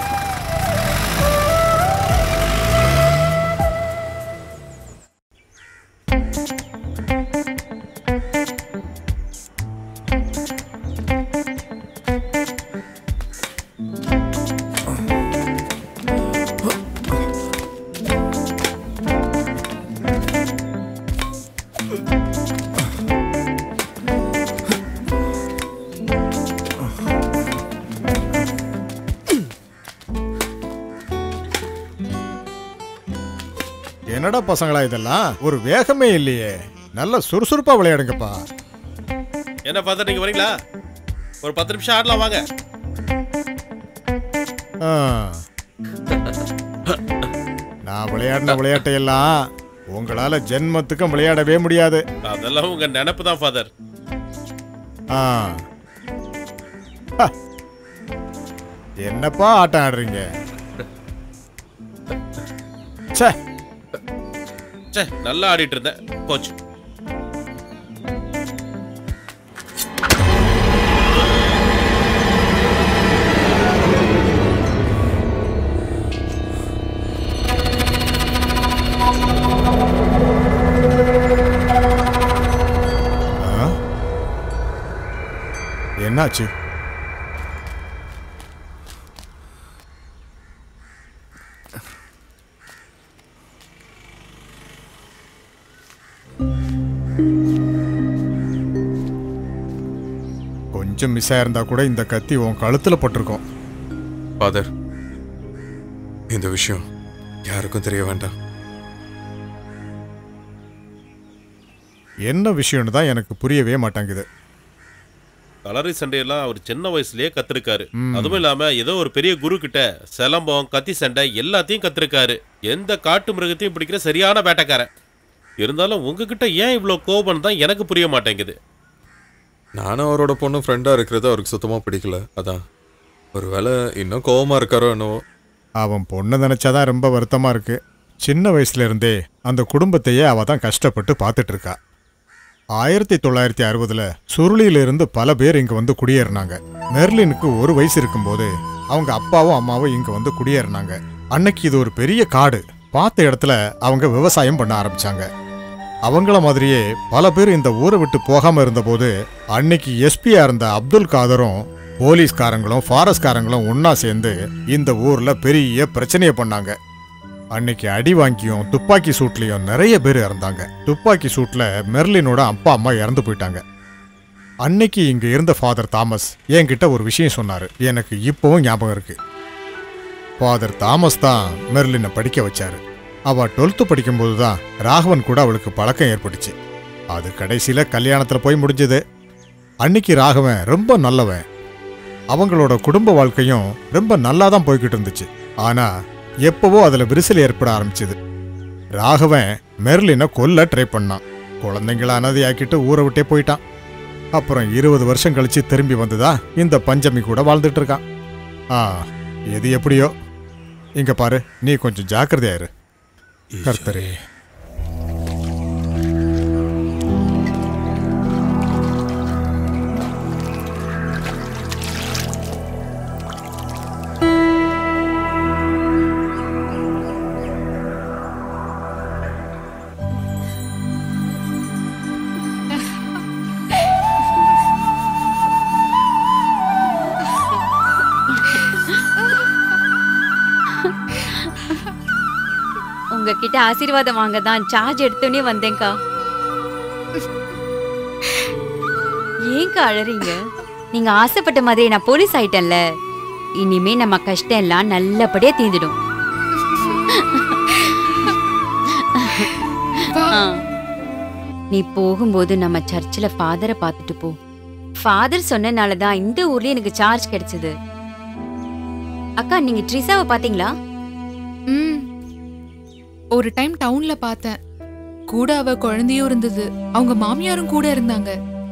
என்னடா பசங்களா இதெல்லாம் ஒரு வேகமே இல்லையே நல்ல சுறுசுறுப்பா விளையாடுங்கப்பா என்ன ஃபாதர் நீங்க வரீங்களா ஒரு பத்து நிமிஷம் ஆடலாம் வாங்க ஆ. நான் விளையாடின விளையாட்டையெல்லாம் உங்களால ஜென்மத்துக்கும் விளையாடவே முடியாது அதெல்லாம் உங்க நினைப்பு தான் ஃபாதர் ஆ. ஹ. என்னப்பா ஆட்டம் ஆடுறீங்க ச்சே சே நல்லா ஆடிட்டு இருந்தேன் போச்சு ஆ? என்னாச்சு கொஞ்சம் மிஸ் ஆயிருந்தா கூட இந்த கத்தி உன் கழுத்துல பட்டிருக்கும் ஃபாதர் இந்த விஷயம் யாருக்கும் தெரிய வேண்டாம் என்ன விஷயம்னு தான் எனக்கு புரியவே மாட்டேங்குது கலரி சண்டையெல்லாம் அவர் சின்ன வயசுலயே கத்திருக்காரு அதுவும் இல்லாம ஏதோ ஒரு பெரிய குரு கிட்ட சிலம்பம் கத்தி சண்டை எல்லாத்தையும் கத்திருக்காரு எந்த காட்டு மிருகத்தையும் பிடிக்கிற சரியான வேட்டைக்காரன் இருந்தாலும் உங்ககிட்ட ஏன் இவ்வளோ கோபம் தான் எனக்கு புரிய மாட்டேங்குது நானும் அவரோட பொண்ணும் ஃப்ரெண்டாக இருக்கிறது அவருக்கு சுத்தமாக பிடிக்கல அதான் ஒருவேளை இன்னும் கோவமா இருக்காரோ என்னவோ அவன் பொண்ணு நினைச்சாதான் ரொம்ப வருத்தமா இருக்கு சின்ன வயசுல இருந்தே அந்த குடும்பத்தையே அவ தான் கஷ்டப்பட்டு பார்த்துட்டு இருக்கா ஆயிரத்தி தொள்ளாயிரத்தி அறுபதுல சுருளியிலிருந்து பல பேர் இங்க வந்து குடியேறினாங்க மெர்லினுக்கு ஒரு வயசு இருக்கும்போது அவங்க அப்பாவும் அம்மாவும் இங்க வந்து குடியேறினாங்க அன்னைக்கு இது ஒரு பெரிய காடு பார்த்த இடத்துல அவங்க விவசாயம் பண்ண ஆரம்பிச்சாங்க அவங்கள மாதிரியே பல பேர் இந்த ஊரை விட்டு போகாம இருந்தபோது அன்னைக்கு எஸ்பியா இருந்த அப்துல் காதரும் போலீஸ்காரங்களும் ஃபாரஸ்ட்காரங்களும் ஒண்ணா சேர்ந்து இந்த ஊர்ல பெரிய பிரச்சனையை பண்ணாங்க அன்னைக்கு அடி வாங்கியும் துப்பாக்கி சூட்லயும் நிறைய பேர் இறந்தாங்க துப்பாக்கி சூட்ல மெர்லினோட அப்பா அம்மா இறந்து போயிட்டாங்க அன்னைக்கு இங்க இருந்த ஃபாதர் தாமஸ் என்கிட்ட ஒரு விஷயம் சொன்னாரு எனக்கு இப்பவும் ஞாபகம் இருக்கு ஃபாதர் தாமஸ் தான் மெர்லினை படிக்க வச்சாரு அவ டுவெல்த்து படிக்கும்போது தான் ராகவன் கூட அவளுக்கு பழக்கம் ஏற்பட்டுச்சு அது கடைசியில கல்யாணத்துல போய் முடிஞ்சது அன்னைக்கு ராகவன் ரொம்ப நல்லவன் அவங்களோட குடும்ப வாழ்க்கையும் ரொம்ப நல்லா தான் போய்கிட்டு இருந்துச்சு ஆனா எப்பவோ அதுல விரிசல் ஏற்பட ஆரம்பிச்சது ராகவன் மெர்லினை கொல்ல ட்ரை பண்ணான் குழந்தைங்கள அனாதையாக்கிட்டு ஊரை விட்டே போயிட்டான் அப்புறம் இருபது வருஷம் கழிச்சு திரும்பி வந்ததா இந்த பஞ்சமி கூட வாழ்ந்துட்டு இருக்கான் ஆ எது எப்படியோ இங்க பாரு நீ கொஞ்சம் ஜாக்கிரதையா இரு கர்த்தரே உங்ககிட்ட ஆசீர்வாதம் வாங்க தான் சார்ஜ் எடுத்தோடனே வந்தேன்க்கா ஏன்க்கா அழறீங்க நீங்க ஆசைப்பட்ட மாதிரி நான் போலீஸ் ஆயிட்டேன்ல இனிமே நம்ம கஷ்டம் எல்லாம் நல்லபடியா தீர்ந்துடும் ஆ. நீ போகும்போது நம்ம சர்ச்சில் ஃபாதரை பார்த்துட்டு போ ஃபாதர் சொன்னனால தான் இந்த ஊர்ல எனக்கு சார்ஜ் கிடைச்சது அக்கா நீங்க ட்ரிசாவை பாத்தீங்களா ம் ஒரு டைம் டவுன்ல பார்த்தேன் கூட அவ குழந்தையும் இருந்தது அவங்க மாமியாரும் கூட இருந்தாங்க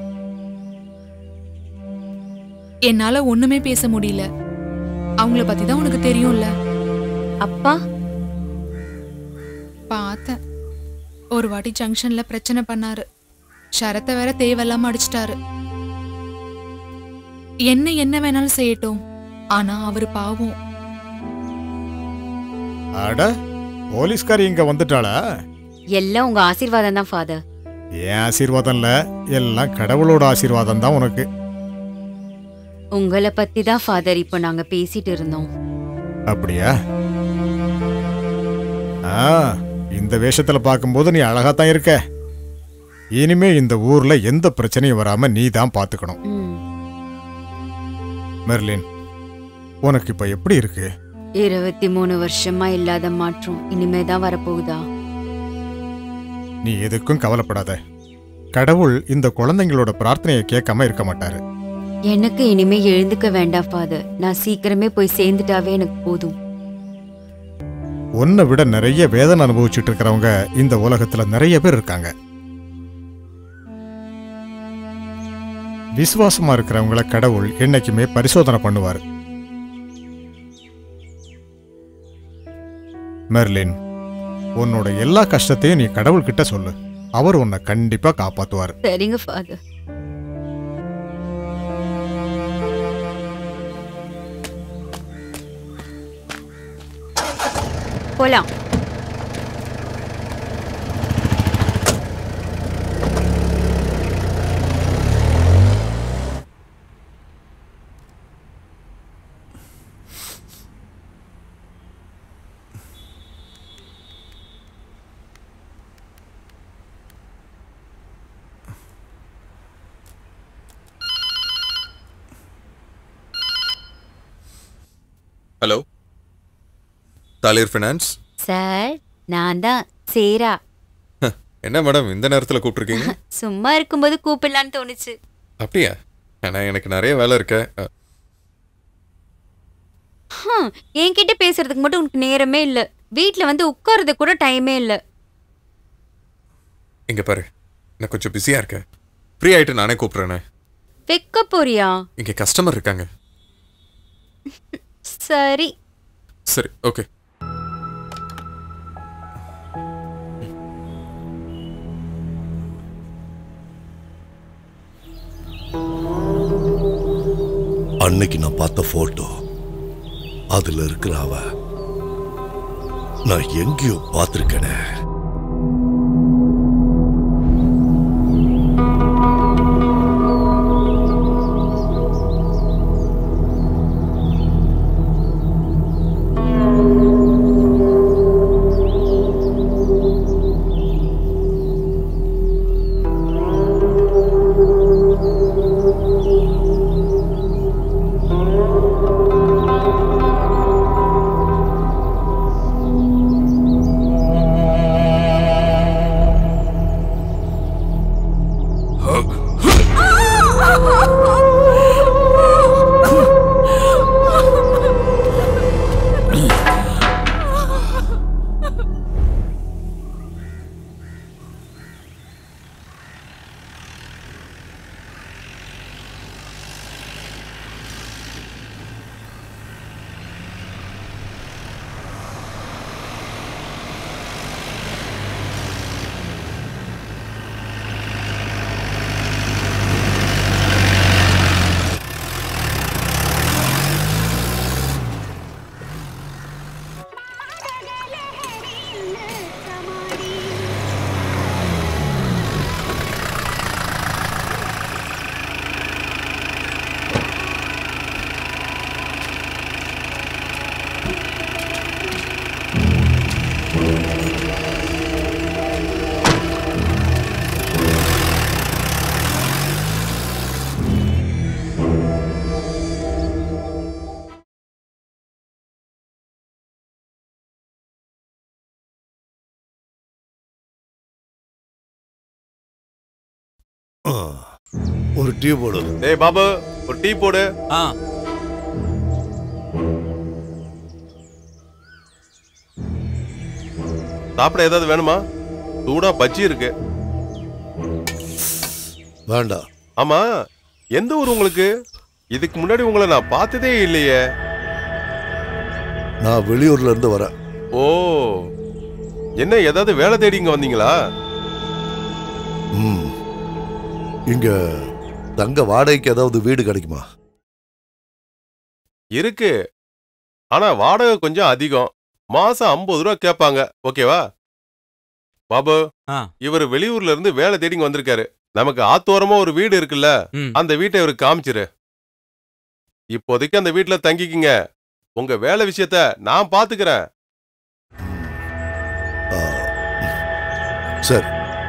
என்னால ஒண்ணுமே பேச முடியல அவங்கள பத்தி தான் உனக்கு தெரியும்ல அப்பா பார்த்தேன் ஒரு வாட்டி ஜங்ஷன்ல பிரச்சனை பண்ணாரு ஷரத்தை வேற தேவையில்லாம அடிச்சிட்டாரு என்ன என்ன வேணாலும் செய்யட்டும் ஆனா அவரு பாவம் அட போலீஸ்காரி இங்க வந்துட்டாளா எல்லாம் உங்க ஆசீர்வாதம் தான் ஃபாதர் என் ஆசீர்வாதம் இல்ல எல்லாம் கடவுளோட ஆசீர்வாதம் தான் உனக்கு உங்களை பத்தி தான் ஃபாதர் இப்போ நாங்க பேசிட்டு இருந்தோம் அப்படியா ஆ இந்த வேஷத்துல பார்க்கும்போது நீ அழகா தான் இருக்க இனிமே இந்த ஊர்ல எந்த பிரச்சனையும் வராம நீ தான் பாத்துக்கணும் ம். மெர்லின் உனக்கு இப்ப எப்படி இருக்கு இருபத்தி மூணு வருஷமா இல்லாத மாற்றம் இனிமே தான் வரப்போகுதா நீ எதுக்கும் கவலைப்படாத கடவுள் இந்த குழந்தைங்களோட பிரார்த்தனையை கேட்காம இருக்க மாட்டாரு எனக்கு இனிமே எழுந்துக்க வேண்டாம் ஃபாதர் நான் சீக்கிரமே போய் சேர்ந்துட்டாவே எனக்கு போதும் உன்னை விட நிறைய வேதனை அனுபவிச்சுட்டு இருக்கிறவங்க இந்த உலகத்துல நிறைய பேர் இருக்காங்க விசுவாசமா இருக்கிறவங்கள கடவுள் என்னைக்குமே பரிசோதனை பண்ணுவார் மெர்லின் உன்னோட எல்லா கஷ்டத்தையும் நீ கடவுள்கிட்ட சொல்லு அவர் உன்னை கண்டிப்பா காப்பாத்துவார் சரிங்க ஃபாதர் போலாம் ஹலோ தாலிர் ஃபைனான்ஸ் சார் நான் தான் சேரா என்ன மேடம் இந்த நேரத்தில் கூப்பிட்ருக்கீங்க சும்மா இருக்கும்போது கூப்பிடலான்னு தோணுச்சு அப்படியா ஆனால் எனக்கு நிறைய வேலை இருக்க அ, ஹம், என்கிட்ட பேசுறதுக்கு மட்டும் உனக்கு நேரமே இல்ல வீட்ல வந்து உட்கார்றது கூட டைமே இல்ல இங்க பாரு நான் கொஞ்சம் பிஸியாக இருக்கேன் ஃப்ரீ ஆகிட்டு நானே கூப்பிட்றேனே வைக்க போறியா இங்கே கஸ்டமர் இருக்காங்க சரி சரி ஓகே அன்னைக்கு நான் பார்த்த போட்டோ அதுல இருக்கிற அவ நான் எங்கேயோ பார்த்திருக்கேனே ஆ, ஒரு டீ போடு டேய் பாபு ஒரு டீ போடு ஆ சாப்பிட ஏதாவது வேணுமா சூடா பஜ்ஜி இருக்கு வேண்டாம் ஆமா எந்த ஊர் உங்களுக்கு இதுக்கு முன்னாடி உங்களை நான் பார்த்ததே இல்லையே நான் வெளியூர்ல இருந்து வரேன் ஓ என்ன ஏதாவது வேலை தேடி இங்க வந்தீங்களா ம் இங்க தங்க வாடகைக்கு ஏதாவது வீடு கிடைக்குமா இருக்கு ஆனா வாடகை கொஞ்சம் அதிகம் மாசம் ஐம்பது ரூபா கேட்பாங்க ஓகேவா பாபு ஆ. இவர் வெளியூர்ல இருந்து வேலை தேடி இங்க வந்திருக்காரு நமக்கு ஆத்தோரமா ஒரு வீடு இருக்குல்ல ம் அந்த வீட்டை இவருக்கு காமிச்சிரு இப்போதைக்கு அந்த வீட்டுல தங்கிக்கிங்க உங்க வேலை விஷயத்த நான் பாத்துக்கிறேன் ஆ, சரி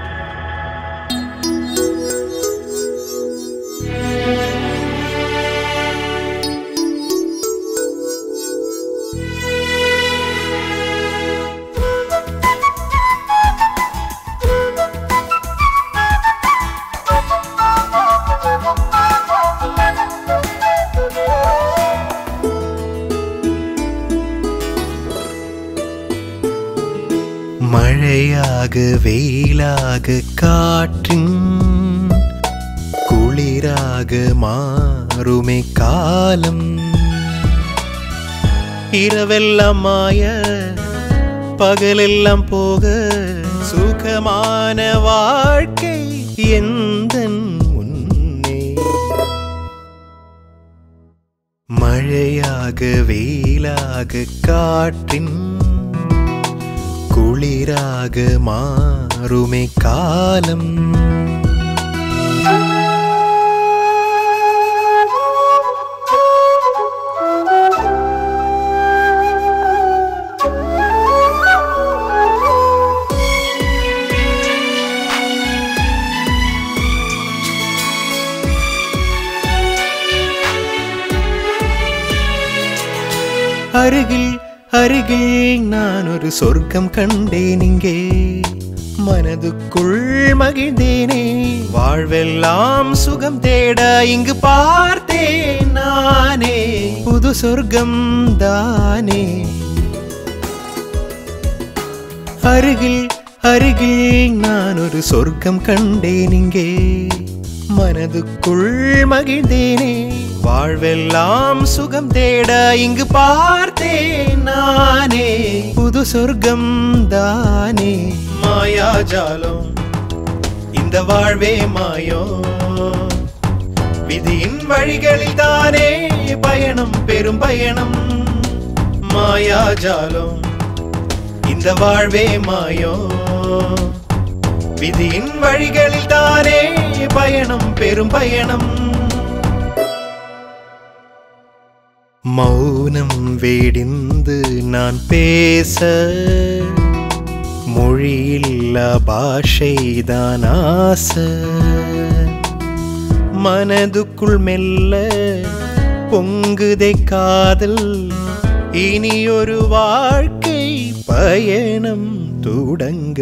மழையாக வெயிலாக காற்றின் குளிராக மாறுமே காலம் இரவெல்லாம் மாய பகலெல்லாம் போக சுகமான வாழ்க்கை எந்த முன்னே மழையாக வெயிலாக காற்றின் குளிராக மாறுமே காலம் அருகில் அருகில் நான் ஒரு சொர்க்கம் கண்டேன் இங்கே மனதுக்குள் மகிழ்ந்தேனே வாழ்வெல்லாம் சுகம் தேட இங்கு பார்த்தேன் நானே புது சொர்க்கம் தானே அருகில் அருகில் நான் ஒரு சொர்க்கம் கண்டேன் இங்கே மனதுக்குள் மகிழ்ந்தேனே வாழ்வெல்லாம் சுகம் தேட இங்கு பார்த்தேன் நானே புது சொர்க்கம் தானே மாயாஜாலம் இந்த வாழ்வே மாயோ விதியின் வழிகளில் தானே பயணம் பெரும் பயணம் மாயாஜாலம் இந்த வாழ்வே மாயோ விதியின் வழிகளில் தானே பயணம் பெரும் பயணம் மௌனம் வேடிந்து நான் பேச மொழியில்லா பாஷைதான் ஆசை மனதுக்குள் மெல்ல பொங்குதை காதல் இனி ஒரு வாழ்க்கை பயணம் தொடங்க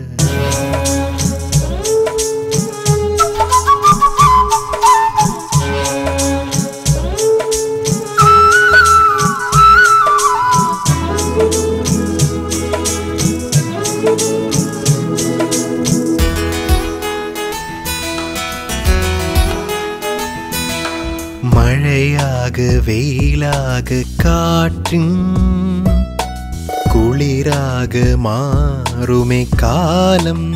மழையாக வெயிலாக காற்றின் குளிராக மாறுமே காலம்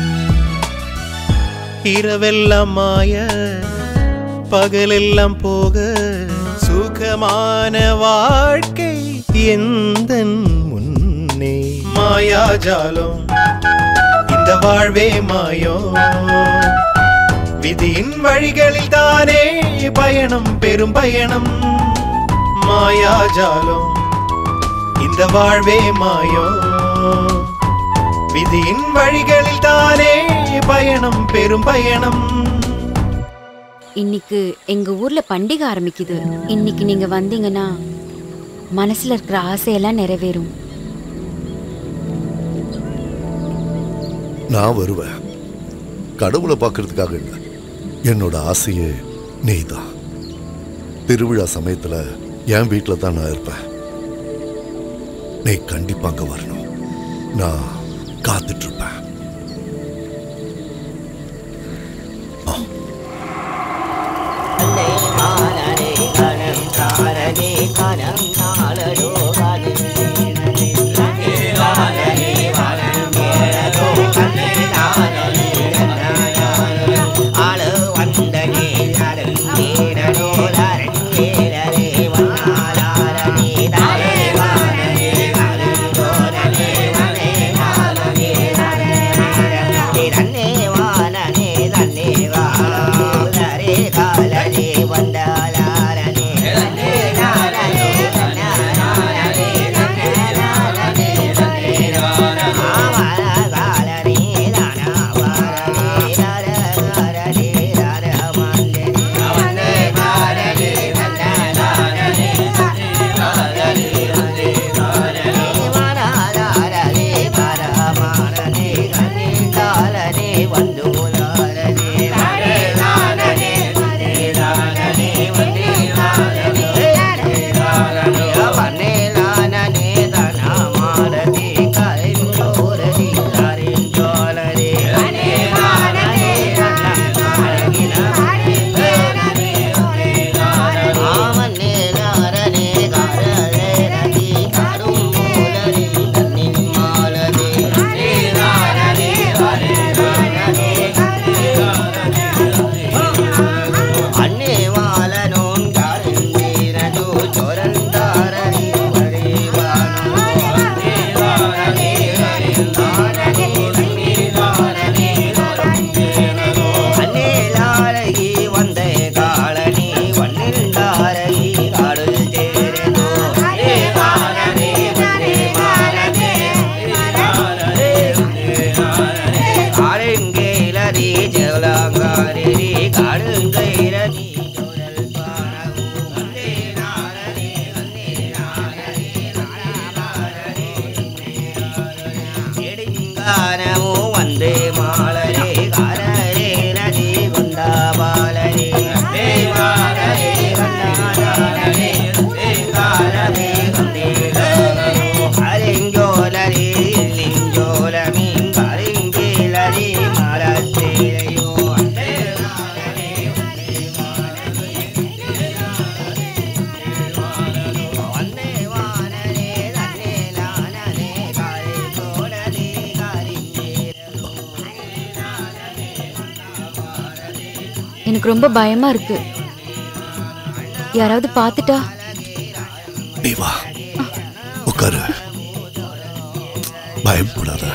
இரவெல்லாம் மாய பகலெல்லாம் போக சுகமான வாழ்க்கை எந்த முன்னே மாயாஜாலம் இந்த வாழ்வே மாயோ விதியின் வழிகளில் தானே பயணம் பெரும் பயணம் மாயாஜாலம் இந்த வாழ்வே மாயோ விதியின் வழிகளில் தானே பயணம் பெரும் பயணம் இன்னைக்கு எங்க ஊர்ல பண்டிகை ஆரம்பிக்குது இன்னைக்கு நீங்க வந்தீங்கன்னா மனசுல இருக்கிற ஆசையெல்லாம் நிறைவேறும் நான் வருவேன் கடவுளை பார்க்கறதுக்காக இல்லை என்னோட ஆசையே நீதான் திருவிழா சமயத்துல என் வீட்டில் தான் நான் இருப்பேன் நீ கண்டிப்பா அங்க வரணும் நான் காத்துட்டு இருப்பேன் எனக்கு ரொம்ப பயமா இருக்கு யாராவது பார்த்துட்டா நீ வா உட்காரு பயப்படாத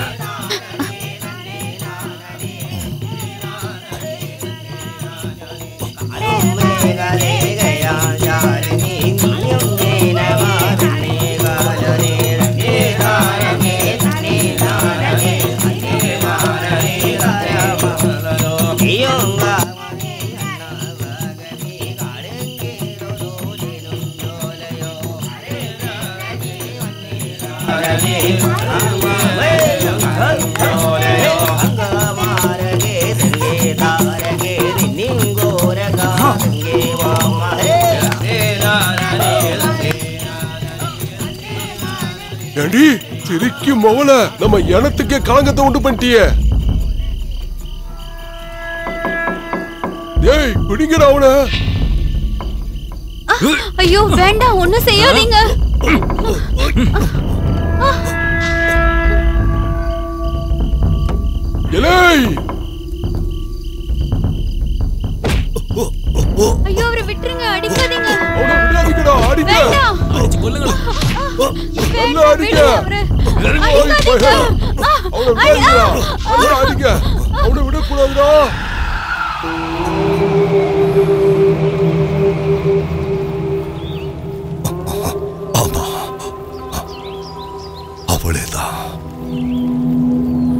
ஏண்டி சிரிக்கும் மவள நம்ம இனத்துக்கே களங்கத்தை உண்டு பண்ணிட்டியே ஏய் பிடிங்கடா அவன ஐயோ வேண்டாம் ஒண்ணும் செய்யாதீங்க எலேய் ஐயோ அவரை விட்டுருங்க அடிக்காதீங்க அவனை விடாதீங்கடா அடிங்க வேண்டாம் நல்லா அடிங்க ஓய், போய். அவனை விடாதீங்கடா அவனை அடிங்க அவனை விடக்கூடாதுடா ஆமா அவளேதான்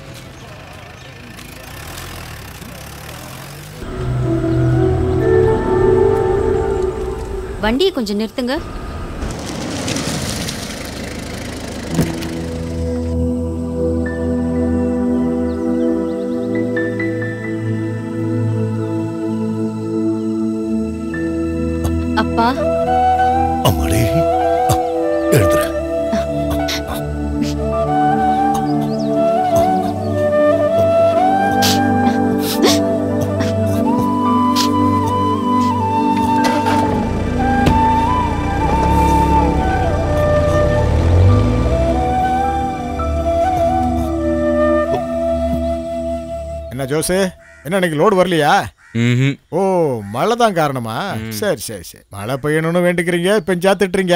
வண்டியை கொஞ்சம் நிறுத்துங்க அப்பா அம்மாடி எழுதுற என்ன ஜோசு என்ன இன்னைக்கு லோடு வரலையா ம்ஹும். ஓ மழை தான் காரணமா சரி சரி சரி மழை பெய்யணும்னு வேண்டிக்கிறீங்க பெஞ்சா திட்டுறீங்க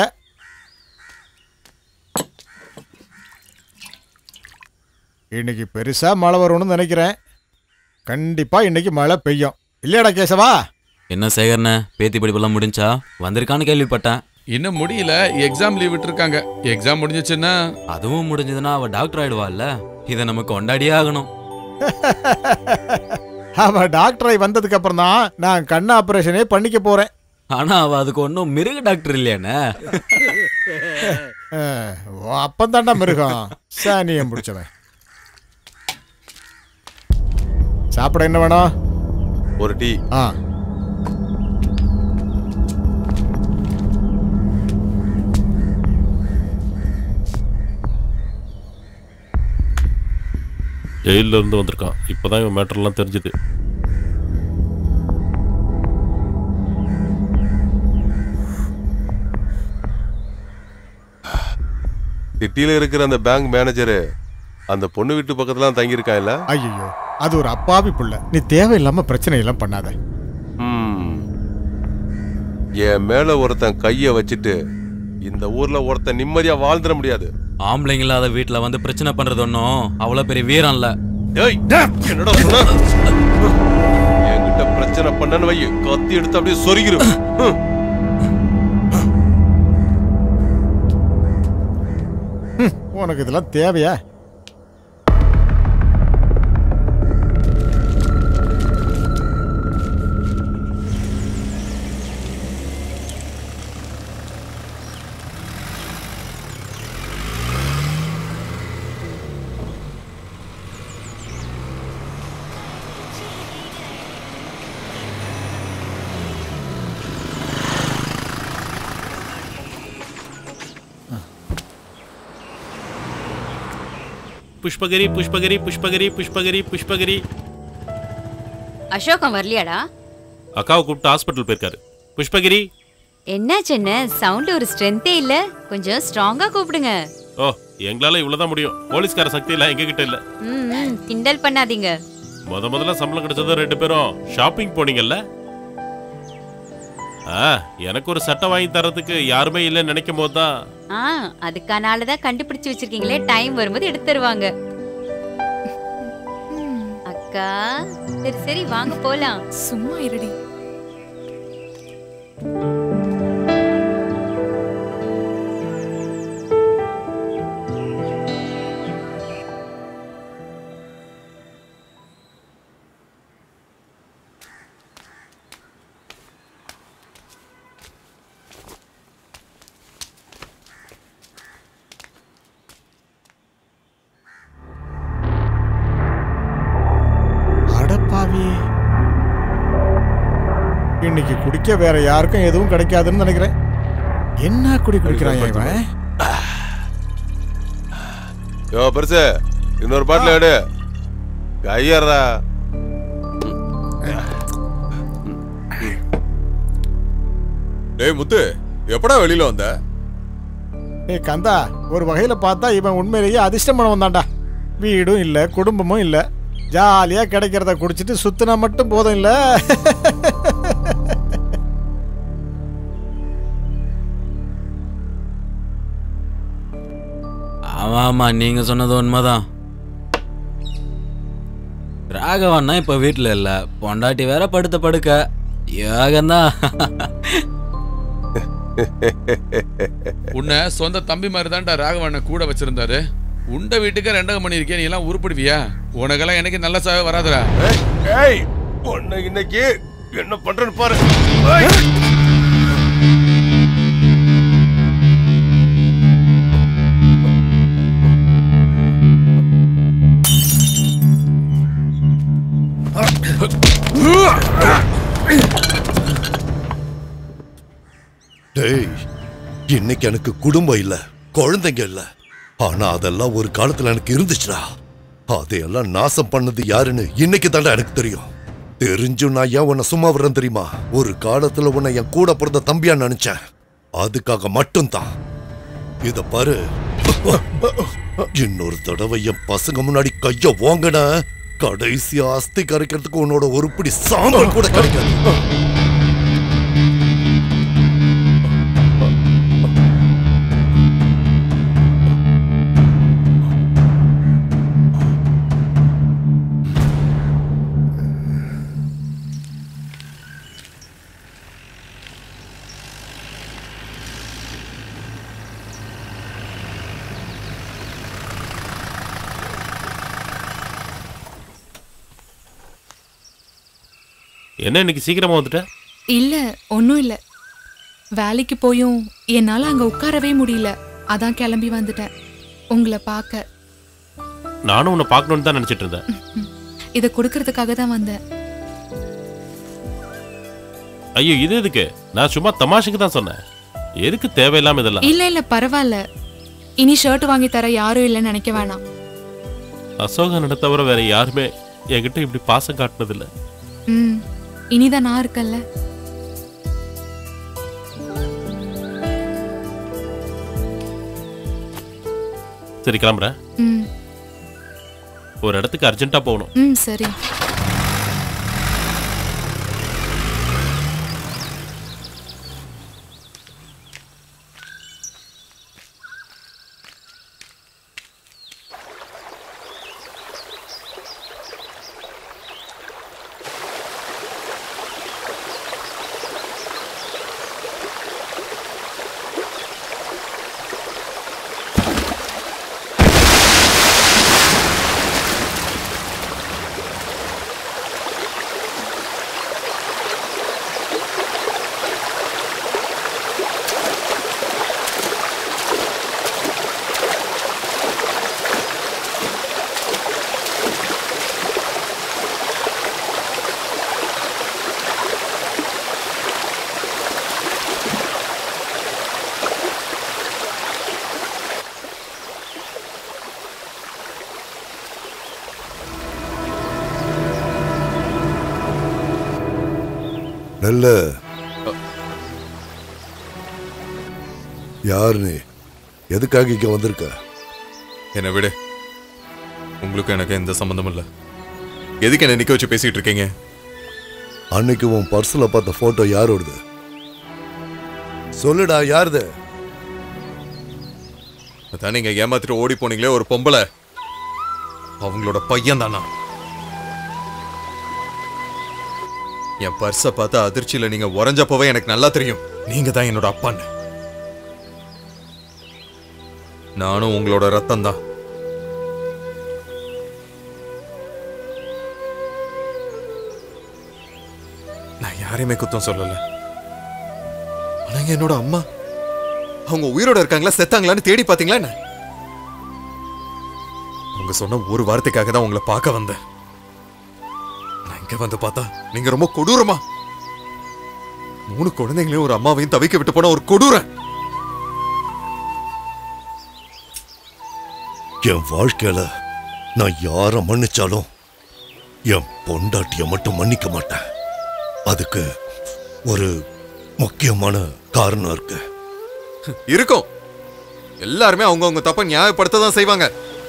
இன்னைக்கு பெருசா மழை வரும்னு நினைக்கிறேன் கண்டிப்பா இன்னைக்கு மழை பெய்யும் இல்லையாடா கேசவா என்ன சேகர்ண்ண பேத்தி படிப்பெல்லாம் முடிஞ்சா வந்திருக்கான்னு கேள்விப்பட்டேன் இன்னும் முடியல எக்ஸாம் லீவ் விட்டுருக்காங்க எக்ஸாம் முடிஞ்சிச்சுன்னா அதுவும் முடிஞ்சதுன்னா அவ டாக்டர் ஆயிடுவாள்ல இதை நம்ம கொண்டாடியே ஆகணும் அவ டாக்டரை வந்ததுக்கு அப்புறம் தான் நான் கண் ஆபரேஷனே பண்ணிக்க போறேன் ஆனா அவ அதுக்கு ஒன்றும் மிருக டாக்டர் இல்லையானே அப்பந்தாண்டா மிருகம் சானியம் பிடிச்சவன் சாப்பிட என்ன வேணும் ஒரு டீ ஆ ஜெயில்ல இருந்து வந்திருக்கான் இப்பதான் இவன் மேட்டர்லாம் தெரிஞ்சுது சிட்டியில இருக்கிற அந்த பேங்க் மேனேஜரு அந்த பொண்ணு வீட்டு பக்கத்துல தான் தங்கியிருக்கான் இல்ல ஐயோ அது ஒரு அப்பாவி புள்ள நீ தேவையில்லாம பிரச்சனை எல்லாம் பண்ணாத ம். என் மேல ஒருத்தன் கைய வச்சுட்டு இந்த ஊர்ல ஒருத்தன் நிம்மதியா வாழ்ந்துட முடியாது ஆம்பளைங்க இல்லாத வீட்டுல வந்து பிரச்சனை பண்றது ஒன்றும் அவ்வளோ பெரிய வீரம் இல்ல ஏய் என்னடா சொன்ன என்கிட்ட பிரச்சனை பண்ணனு வை கத்தி எடுத்து அப்படியே சொருகிரு ஹம். உனக்கு இதெல்லாம் தேவையா புஷ்பகிரி புஷ்பகிரி புஷ்பகிரி புஷ்பகிரி புஷ்பகிரி அசோகம் வரலையாடா அக்காவை கூப்பிட்டு ஹாஸ்பிட்டல் போயிருக்காரு புஷ்பகிரி என்னாச்சு என்ன சவுண்ட் ஒரு ஸ்ட்ரென்த்தே இல்ல கொஞ்சம் ஸ்ட்ராங்கா கூப்பிடுங்க ஓ எங்களால இவ்வளவுதான் முடியும் போலீஸ்கார சக்தி எல்லாம் எங்க கிட்ட இல்ல ம், ம், கிண்டல் பண்ணாதீங்க முத முதல்ல சம்பளம் கிடைச்சது ரெண்டு பேரும் ஷாப்பிங் போனீங்கல்ல ஆ எனக்கு ஒரு சட்டை வாங்கி தரதுக்கு யாருமே இல்லைன்னு நினைக்கும் போது தான் ஆ அதுக்கான ஆளுதான் கண்டுபிடிச்சு வச்சிருக்கீங்களே டைம் வரும்போது எடுத்து தருவாங்க அக்கா சரி சரி வாங்க போலாம் சும்மா இருடி அடப்பாவி இன்னைக்கு குடிக்க வேற யாருக்கும் எதுவும் கிடைக்காதுன்னு நினைக்கிறேன் என்ன குடி குடிக்கிறான் இவன் யோ பெருசு இன்னொரு பாட்டில் எடு கையறா டேய் முத்து எப்படா வெளியில வந்த ஏய் கந்தா ஒரு வகையில பார்த்தா இவன் உண்மையிலேயே அதிர்ஷ்டம் பண்ண வந்தான்டா வீடும் இல்ல குடும்பமும் இல்ல ஜாலியா கிடைக்கிறத குடிச்சிட்டு சுத்தினா மட்டும் போதும் இல்ல ஆமா ஆமா நீங்க சொன்னது உண்மைதான் ராகவன்னா இப்ப வீட்டுல இல்ல பொண்டாட்டி வேற படுத்த படுக்க யோகம்தான் உன்னை சொந்த தம்பி மாதிரி தான்டா ராகவண்ண கூட வச்சிருந்தாரு உண்ட வீட்டுக்கு ரெண்டகம் பண்ணியிருக்கே நீ எல்லாம் உருப்பிடுவியா உனக்கெல்லாம் எனக்கு நல்ல சாவே வராதுடா ஏய் உன்னை இன்னைக்கு என்ன பண்றேன்னு பாரு ஏய். இன்னைக்கு எனக்கு குடும்பம் இல்ல குழந்தைங்க இல்ல ஆனா அதெல்லாம் ஒரு காலத்துல எனக்கு இருந்துச்சுடா அதையெல்லாம் நாசம் பண்ணது யாருன்னு இன்னைக்கு தாண்டா எனக்கு தெரியும் தெரிஞ்சும் நான் ஏன் உன்னை சும்மா விடுறேன் தெரியுமா ஒரு காலத்துல உன்னை என் கூட பிறந்த தம்பியா நினைச்சேன் அதுக்காக மட்டும்தான் இத பாரு இன்னொரு தடவை என் பசங்க முன்னாடி கைய வாங்கின கடைசி அஸ்தி கரைக்கிறதுக்கு உன்னோட உருப்படி சாம்பல் கூட கிடைக்காது என்ன இன்னைக்கு சீக்கிரமா வந்துட்ட இல்ல ஒன்றும் இல்ல வேலைக்கு போயும் என்னால அங்க உட்காரவே முடியல அதான் கிளம்பி வந்துட்டேன் உங்களை பார்க்க நானும் உன்னை பார்க்கணும்னு தான் நினைச்சிட்டு இருந்தேன் இதை கொடுக்கறதுக்காக தான் வந்தேன் ஐயோ இது எதுக்கு நான் சும்மா தமாஷுக்கு தான் சொன்னேன் எதுக்கு தேவையில்லாம இதெல்லாம் இல்ல இல்ல பரவாயில்ல இனி ஷர்ட் வாங்கி தர யாரும் இல்லைன்னு நினைக்க வேணாம் அசோகனை தவிர வேற யாருமே என்கிட்ட இப்படி பாசம் காட்டினதில்ல ம் இனிதான் நான் இருக்கேன்ல சரி கிளம்புறேன் ம் ஒரு இடத்துக்கு அர்ஜென்ட்டா போகணும் ம் சரி நெல்ல யார் நீ எதுக்காக இங்க வந்திருக்க என்னை விடு உங்களுக்கு எனக்கு எந்த சம்மந்தமும் இல்லை எதுக்கு என்ன நிக்க வச்சு பேசிட்டு இருக்கீங்க அன்னைக்கு உன் பர்ஸ்ல பார்த்த போட்டோ யாரோடது சொல்லுடா யாருது அதான் நீங்க ஏமாத்திட்டு ஓடி போனீங்களே ஒரு பொம்பளை அவங்களோட பையன் தானா என் பர்ஸை பார்த்து அதிர்ச்சியில நீங்க உறைஞ்சப்பவே எனக்கு நல்லா தெரியும் நீங்க தான் என்னோட அப்பான்னு நானும் உங்களோட ரத்தம் தான் நான் யாரையுமே குத்தம் சொல்லல ஆனா என்னோட அம்மா அவங்க உயிரோட இருக்காங்களா செத்தாங்களான்னு தேடி பாத்தீங்களா என்ன அவங்க சொன்ன ஒரு வார்த்தைக்காக தான் உங்களை பார்க்க வந்தேன் நான் இங்க வந்து பார்த்தா நீங்க ரொம்ப கொடூரமா மூணு குழந்தைங்களையும் ஒரு அம்மாவையும் தவிக்க விட்டு போன ஒரு கொடூரன் என் வாழ்க்கையில நான் யார மன்னிச்சாலும் என் பொண்டாட்டிய மட்டும் மன்னிக்க மாட்டேன் அதுக்கு ஒரு முக்கியமான காரணம் இருக்கு இருக்கும் எல்லாருமே அவங்கவங்க தப்ப நியாயப்படுத்த தான் செய்வாங்க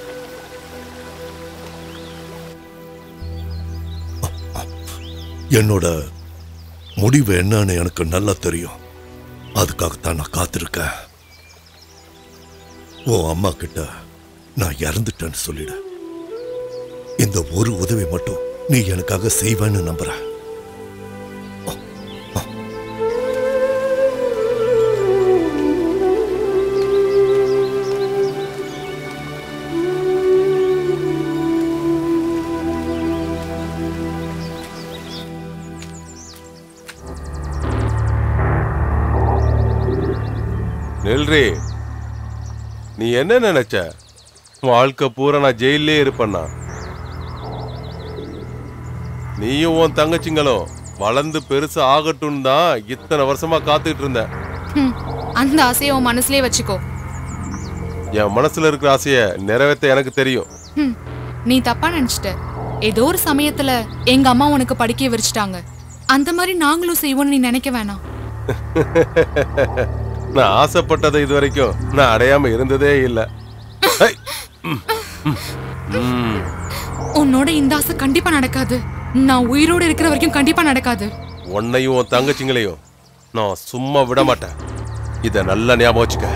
என்னோட முடிவு என்னன்னு எனக்கு நல்லா தெரியும் அதுக்காகத்தான் நான் காத்திருக்கேன் உன் அம்மா கிட்ட நான் இறந்துட்டேன்னு சொல்லிடு இந்த ஒரு உதவி மட்டும் நீ எனக்காக செய்வேன்னு நம்புறேன் நெல்றி நீ என்ன நினைச்ச வாழ்க்கை பூரா நான் ஜெயிலே இருப்பேன்னா நீயும் உன் தங்கச்சிங்களும் வளர்ந்து பெருசு ஆகட்டும் தான் இத்தனை வருஷமா காத்துக்கிட்டு இருந்தேன் ஹம், அந்த ஆசையை உன் மனசுலயே வச்சுக்கோ என் மனசுல இருக்கிற ஆசைய நிறைவேற்ற எனக்கு தெரியும் ஹம், நீ தப்பா நினைச்சிட்ட ஏதோ ஒரு சமயத்துல எங்க அம்மா உனக்கு படிக்க விரிச்சிட்டாங்க அந்த மாதிரி நாங்களும் செய்வோம்னு நீ நினைக்க வேணாம் நான் ஆசைப்பட்டதை இது வரைக்கும் நான் அடையாம இருந்ததே இல்ல ஐ! ம், ம், ம். உன்னோட இந்த ஆசை கண்டிப்பா நடக்காது நான் உயிரோட இருக்கிற வரைக்கும் கண்டிப்பா நடக்காது உன்னையும் உன் தங்கச்சிங்களையும் நான் சும்மா விட மாட்டேன் இத நல்லா ஞாபகம் வச்சுக்க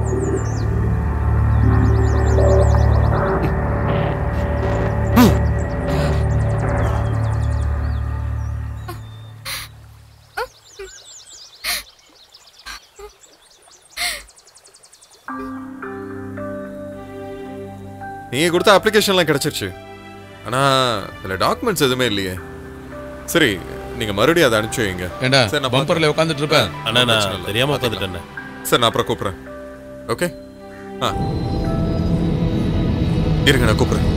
நீங்க கொடுத்த அப்ளிகேஷன்லாம் கிடைச்சிருச்சு ஆனா இதுல டாக்குமெண்ட்ஸ் எதுவுமே இல்லையே சரி நீங்க மறுபடியும் அதை அனுப்பிச்சு வைங்க ஏண்டா சரி, நான் பம்பர்ல உட்காந்துட்டு இருப்பேன் அண்ணா பிரச்சனை நான் இல்லை. தெரியாம பார்த்துக்கலாம். உட்காந்துட்டேன் சரி நான் அப்புறம் கூப்பிடுறேன் ஓகே ஆ இருங்க நான் கூப்பிடுறேன்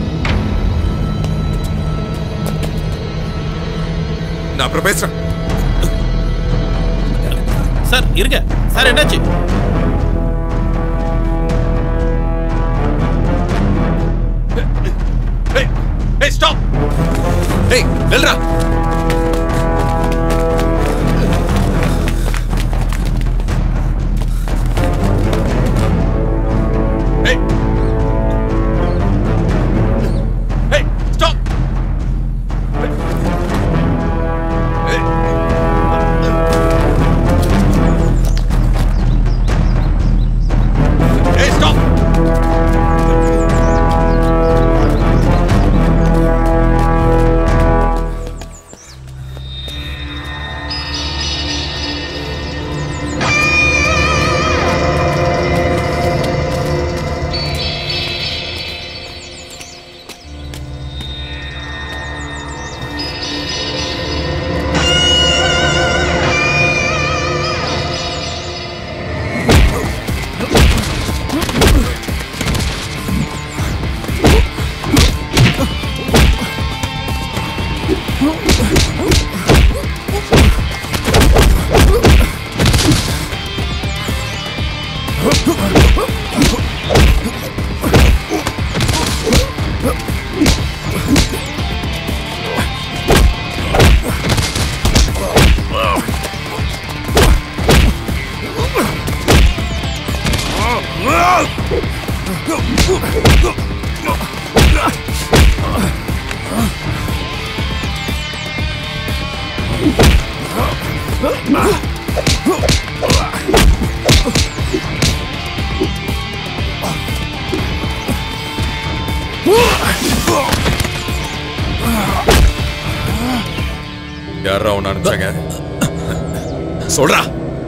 நான் அப்புறம் பேசுறேன் சார் இருங்க சார் என்னாச்சு ஏய் ஏய் ஸ்டாப் ஏய் நில்றா ஏய் ஏய் ஸ்டாப் ஏய் ஏய் ஸ்டாப் யாரா உன்னை அனுப்பிச்சாங்க சொல்றா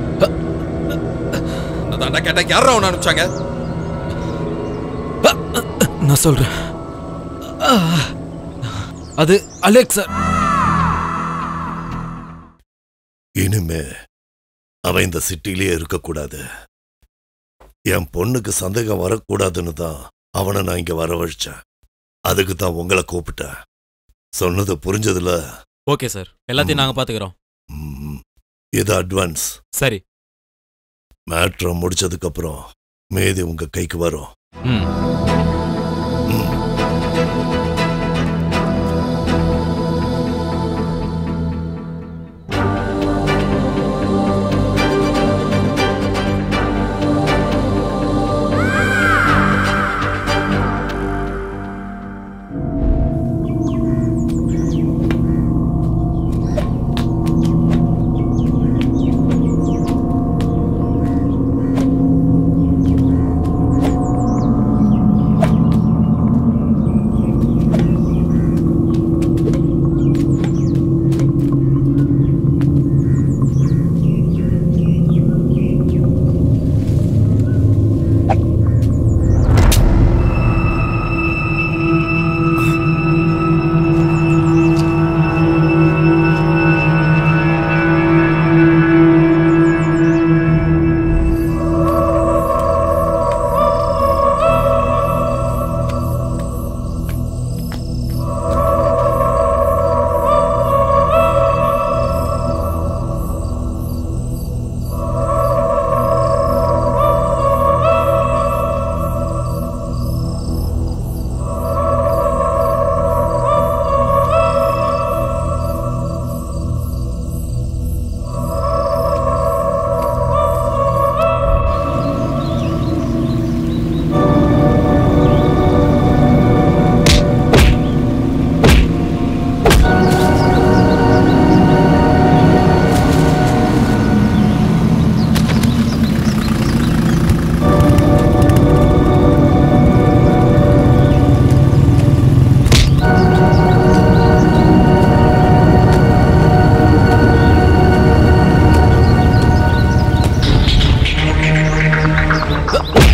நான் தாண்டா கேட்டேன் யாரா உன்னை அனுப்பிச்சாங்க நான் சொல்றேன் அது அலெக்ஸ் சார் இனிமே அவன் இந்த சிட்டிலேயே இருக்கக்கூடாது என் பொண்ணுக்கு சந்தேகம் வரக்கூடாதுன்னு தான் அவனை நான் இங்க வரவழைச்சேன் அதுக்கு தான் உங்களை கூப்பிட்டேன் சொன்னது புரிஞ்சதுல ஓகே சார் எல்லாத்தையும் நாங்க பாத்துக்கிறோம் ம், இது அட்வான்ஸ் சரி மேட்ரை முடிச்சதுக்கு அப்புறம் மேதி உங்க கைக்கு வரும் ம் ம்.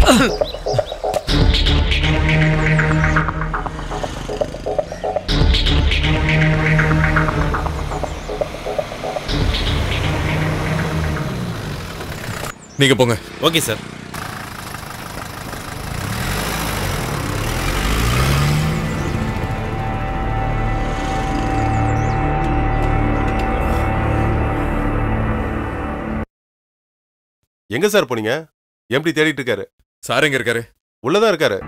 நீங்க போங்க ஓகே சார் எங்க சார் போனீங்க எம்டி தேடிட்டு இருக்காரு சார் எங்க இருக்காரு உள்ளதான் இருக்காரு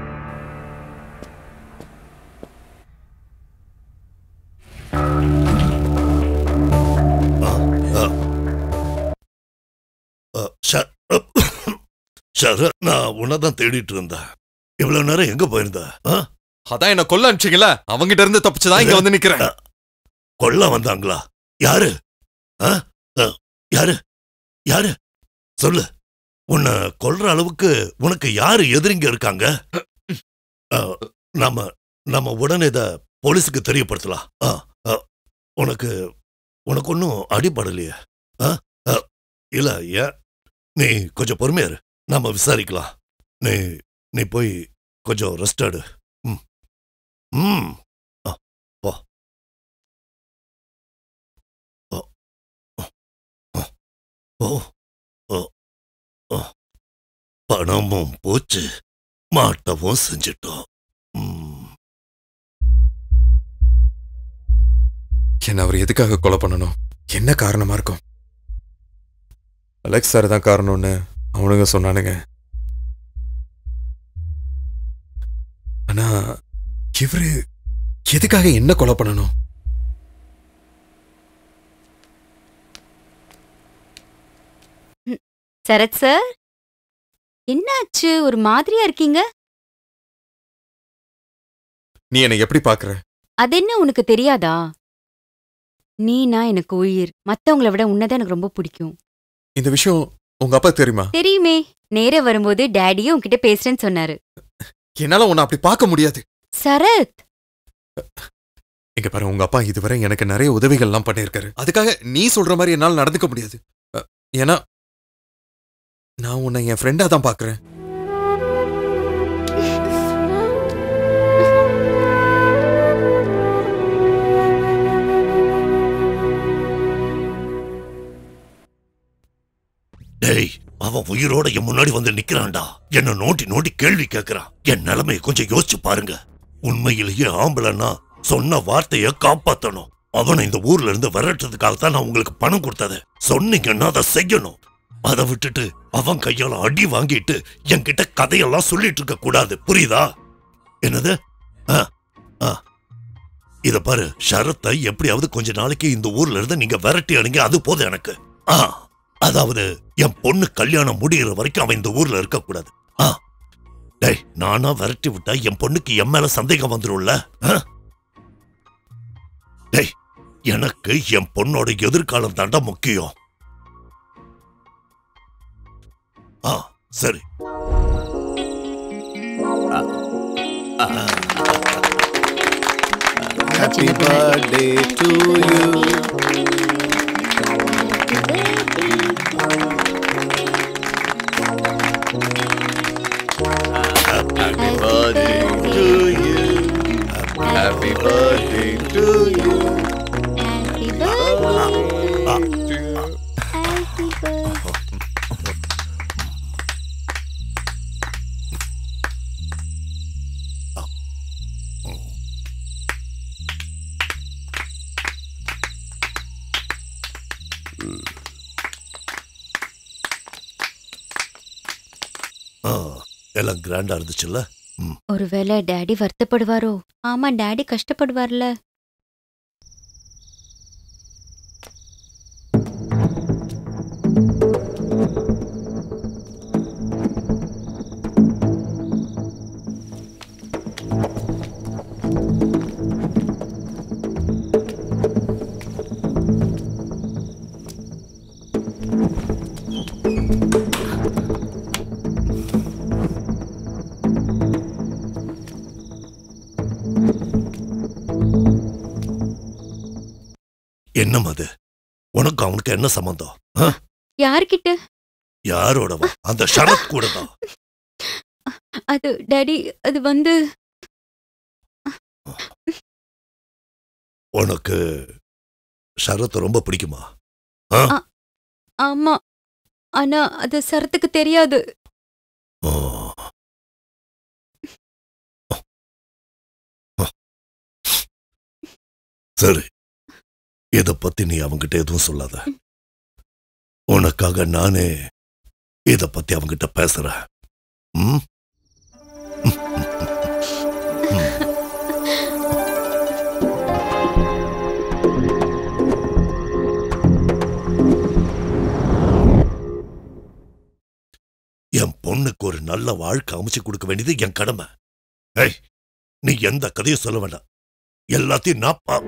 சார் சார் நான் உன்னதான் தேடிட்டு இருந்தேன் இவ்வளவு நேரம் எங்க போயிருந்த ஆ? அதான் என்ன கொல்ல அனுப்பிச்சீங்களா அவங்கிட்ட இருந்து தப்பிச்சுதான் இங்க வந்து நிக்கிறேன் கொல்ல வந்தாங்களா யாரு ஆ? ஆ, யாரு யாரு சொல்லு உன்னை கொல்ற அளவுக்கு உனக்கு யாரு எதிரிங்க இருக்காங்க ஆ, நாம நம்ம உடனே இத போலீஸுக்கு தெரியப்படுத்தலாம் ஆ, ஆ, உனக்கு உனக்கு ஒன்றும் அடிபடலையே ஆ? ஆ, இல்ல ஏன் நீ கொஞ்சம் பொறுமையா இரு நாம விசாரிக்கலாம் நீ நீ போய் கொஞ்சம் ரெஸ்ட் எடு ம் ம் ஆ, போ ஓ ஓ ஓ ஓ பணமும் போச்சு மாட்டவும் செஞ்சிட்டோம் ம், என்ன அவர் எதுக்காக கொலை பண்ணணும் என்ன காரணமா இருக்கும் அலெக்ஸ் சார் தான் காரணம்னு அவனுங்க சொன்னானுங்க ஆனா இவரு எதுக்காக என்ன கொலை பண்ணணும் சரத் சார் என்னாச்சு ஒரு மாதிரியா இருக்கீங்க நீ என்னை எப்படி பாக்குற அது என்ன உனக்கு தெரியாதா நீனா எனக்கு உயிர் மத்தவங்கள விட உன்னதான் எனக்கு ரொம்ப பிடிக்கும் இந்த விஷயம் உங்க அப்பா தெரியுமா தெரியுமே நேரா வரும்போது டேடியும் உன்கிட்ட பேசுறேன்னு சொன்னாரு என்னால உன்னை அப்படி பார்க்க முடியாது சரத் இங்க பாரு உங்க அப்பா இதுவரை எனக்கு நிறைய உதவிகள்லாம் பண்ணியிருக்காரு அதுக்காக நீ சொல்ற மாதிரி என்னால் நடந்துக்க முடியாது அ, ஏன்னா நான் உன்னை என் ஃப்ரெண்டா தான் பாக்குறேன் டேய் அவன் உயிரோட என் முன்னாடி வந்து நிக்கிறான்டா என்ன நோண்டி நோண்டி கேள்வி கேட்கறான் என் நிலைமையை கொஞ்சம் யோசிச்சு பாருங்க உண்மையிலேயே ஆம்பளைன்னா சொன்ன வார்த்தைய காப்பாத்தணும் அவனை இந்த ஊர்ல இருந்து விரட்டுறதுக்காக தான் நான் உங்களுக்கு பணம் கொடுத்தது சொன்னீங்கன்னா அதை செய்யணும் அதை விட்டுட்டு அவன் கையால அடி வாங்கிட்டு என்கிட்ட கதையெல்லாம் சொல்லிட்டு இருக்க கூடாது புரியுதா என்னது ஆ, ஆ. இத பாரு ஷரத்தை எப்படியாவது கொஞ்ச நாளைக்கு இந்த ஊர்ல இருந்து நீங்க விரட்டி அணுங்க அது போதும் எனக்கு ஆ அதாவது என் பொண்ணு கல்யாணம் முடியிற வரைக்கும் அவன் இந்த ஊர்ல இருக்க கூடாது ஆ டேய் நானா விரட்டி விட்டா என் பொண்ணுக்கு என் மேல சந்தேகம் வந்துரும்ல ஆ? டேய் எனக்கு என் பொண்ணோட எதிர்காலம் தாண்டா முக்கியம் ஆ சரி Happy birthday to you. Happy birthday to you. Happy birthday to you. ஆ எல்லாம் கிராண்டா இருந்துச்சுல்ல ம் ஒருவேளை டாடி வருத்தப்படுவாரோ ஆமா டாடி கஷ்டப்படுவார்ல என்னம் அது உனக்கு அவனுக்கு என்ன சம்பந்தம் ஆ? யார்கிட்ட யாரோடவா அந்த ஷரத் கூட தான் அது டாடி அது வந்து உனக்கு சரத் ரொம்ப பிடிக்குமா ஆ? ஆமா ஆனா அது சரத்துக்கு தெரியாது ஆ. சரி இத பத்தி நீ அவங்கிட்ட எதுவும் சொல்லாத உனக்காக நானே இத பத்தி அவங்கிட்ட பேசுறேன் ம்? என் பொண்ணுக்கு ஒரு நல்ல வாழ்க்கை அமைச்சு கொடுக்க வேண்டியது என் கடமை ஏய் நீ எந்த கதையும் சொல்ல வேண்டாம் எல்லாத்தையும் நான் பா-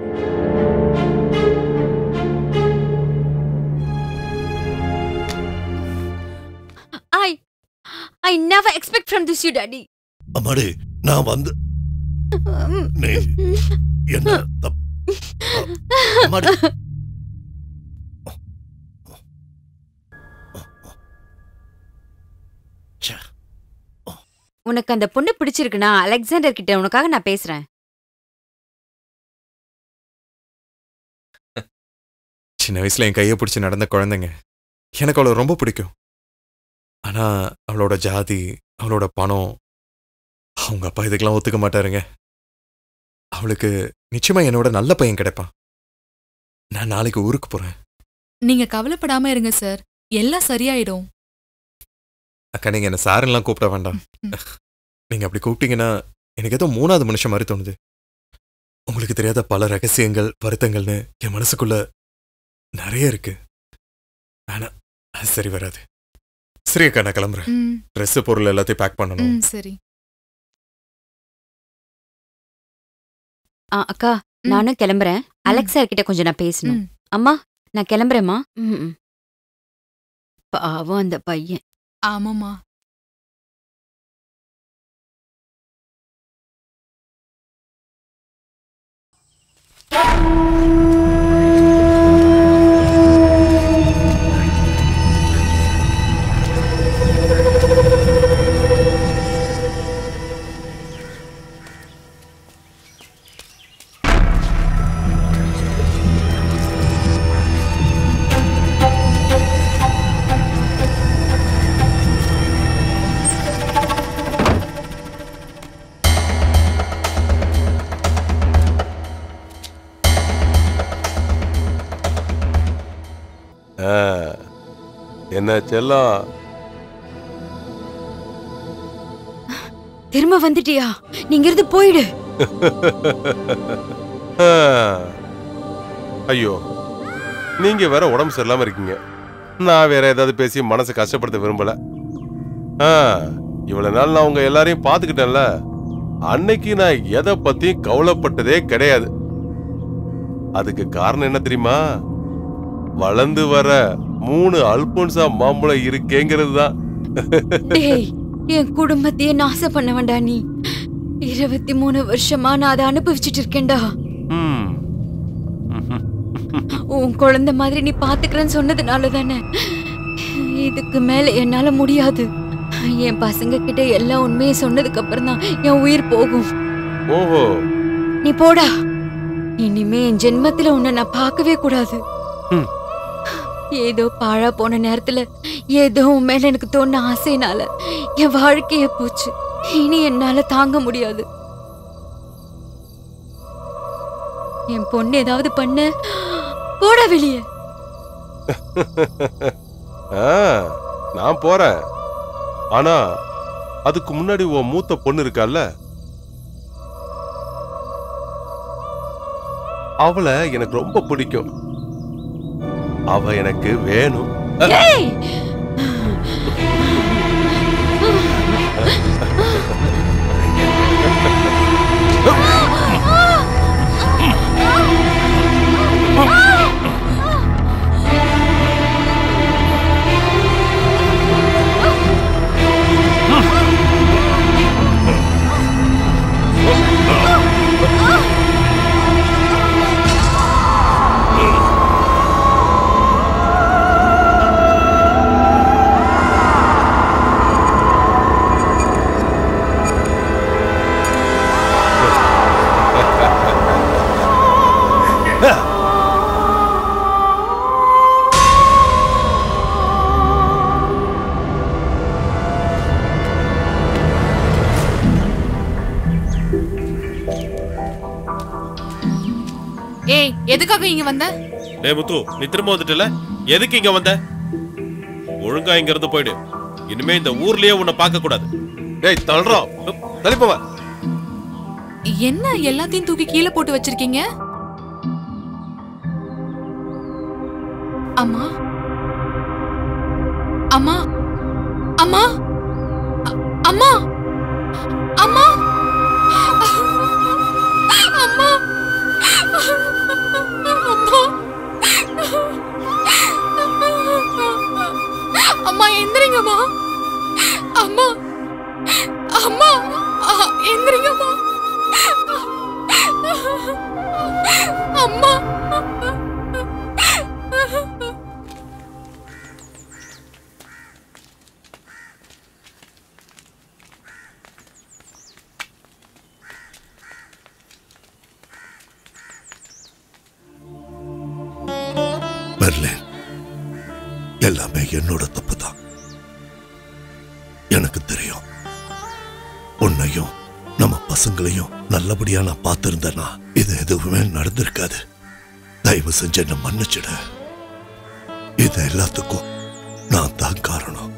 I I never expect from this you daddy அம்மாடி நான் வந்து நீ என்ன தப் அம்மாடி ச்சே. உனக்கு அந்த பொண்ணு பிடிச்சிருக்குன்னா அலெக்சாண்டர் கிட்ட உனக்காக நான் பேசுறேன் சின்ன வயசுல என் கையை பிடிச்சி நடந்த குழந்தைங்க எனக்கு அவளை ரொம்ப பிடிக்கும் ஆனா அவளோட ஜாதி அவளோட பணம் அவங்க அப்பா இதுக்கெல்லாம் ஒத்துக்க மாட்டாருங்க அவளுக்கு நிச்சயமா என்னோட நல்ல பையன் கிடைப்பான் நான் நாளைக்கு ஊருக்கு போறேன் நீங்க கவலைப்படாம இருங்க சார் எல்லாம் சரியாயிடும் அக்கா நீங்க என்ன சாருலாம் கூப்பிட வேண்டாம் நீங்க அப்படி கூப்பிட்டீங்கன்னா எனக்கு ஏதோ மூணாவது மனுஷன் மாதிரி தோணுது உங்களுக்கு தெரியாத பல ரகசியங்கள் வருத்தங்கள்னு என் மனசுக்குள்ள நிறைய இருக்கு ஆனா அது சரி வராது சரி அக்கா நான் கிளம்புறேன் ம் ட்ரெஸ் பொருள் எல்லாத்தையும் பேக் பண்ணணும் ம் சரி ஆ அக்கா நானும் கிளம்புறேன் அலெக்சார் கிட்ட கொஞ்சம் நான் பேசணும் ம். அம்மா நான் கிளம்புறேம்மா ம், ம். பாவம் அந்த பையன் ஆமாமா ஆ, என்ன செல்லம் திரும்ப வந்துட்டியா நீங்க இருந்து போயிடு ஆ. ஐயோ நீங்க வேற உடம்பு சரியில்லாம இருக்கீங்க நான் வேற ஏதாவது பேசி மனசை கஷ்டப்படுத்த விரும்பல ஆ, இவ்வளவு நாள் நான் உங்க எல்லாரையும் பார்த்துக்கிட்டேன்ல அன்னைக்கு நான் எதை பத்தியும் கவலைப்பட்டதே கிடையாது அதுக்கு காரணம் என்ன தெரியுமா வளர்ந்து வர மூணு அல்போன்சா மாம்பழம் இருக்கேங்கிறது தான் டேய் என் குடும்பத்தையே நாசம் பண்ண வேண்டாம் நீ இருபத்தி மூணு வருஷமா நான் அதை அனுபவிச்சுட்டு இருக்கேன்டா ம். உன் குழந்தை மாதிரி நீ பாத்துக்கிறேன்னு சொன்னதுனால தானே இதுக்கு மேல என்னால முடியாது என் பசங்க கிட்ட எல்லா உண்மையும் சொன்னதுக்கு அப்புறம் தான் என் உயிர் போகும் ஓஹோ நீ போடா இனிமே என் ஜென்மத்துல உன்னை நான் பார்க்கவே கூடாது ம். ஏதோ பாழா போன நேரத்துல ஏதோ உன் மேல எனக்கு தோண ஆசைனால என் வாழ்க்கையே போச்சு இனி என்னால தாங்க முடியாது என் பொண்ணு ஏதாவது பண்ண போடா வெளியே ஆ, நான் போறேன் ஆனா அதுக்கு முன்னாடி உன் மூத்த பொண்ணு இருக்கால்ல அவளை எனக்கு ரொம்ப பிடிக்கும் அவ எனக்கு வேணும் ஏய் ஆ எதுக்காக இங்க வந்த டேய் முத்து நீ திரும்ப வந்துட்டல எதுக்கு இங்க வந்த ஒழுங்கா இங்க இருந்து போயிடு இனிமே இந்த ஊர்லயே உன்னை பார்க்க கூடாது டேய் தள்ளுறோம் தள்ளிப்போவ என்ன எல்லாத்தையும் தூக்கி கீழே போட்டு வச்சிருக்கீங்க அம்மா அம்மா அம்மா அ- அம்மா அம்மா அம்மா அம்மா அம்மா எந்திரிங்கம்மா அம்மா அம்மா அ- எந்திரிங்கம்மா அம்மா மெர்லின் எல்லாமே என்னோட தப்பு தான் எனக்கு தெரியும் உன்னையும் நம்ம பசங்களையும் நல்லபடியா நான் பார்த்திருந்தேன்னா இது எதுவுமே நடந்திருக்காது தயவு செஞ்சு என்ன மன்னிச்சிடு இது எல்லாத்துக்கும் நான் தான் காரணம்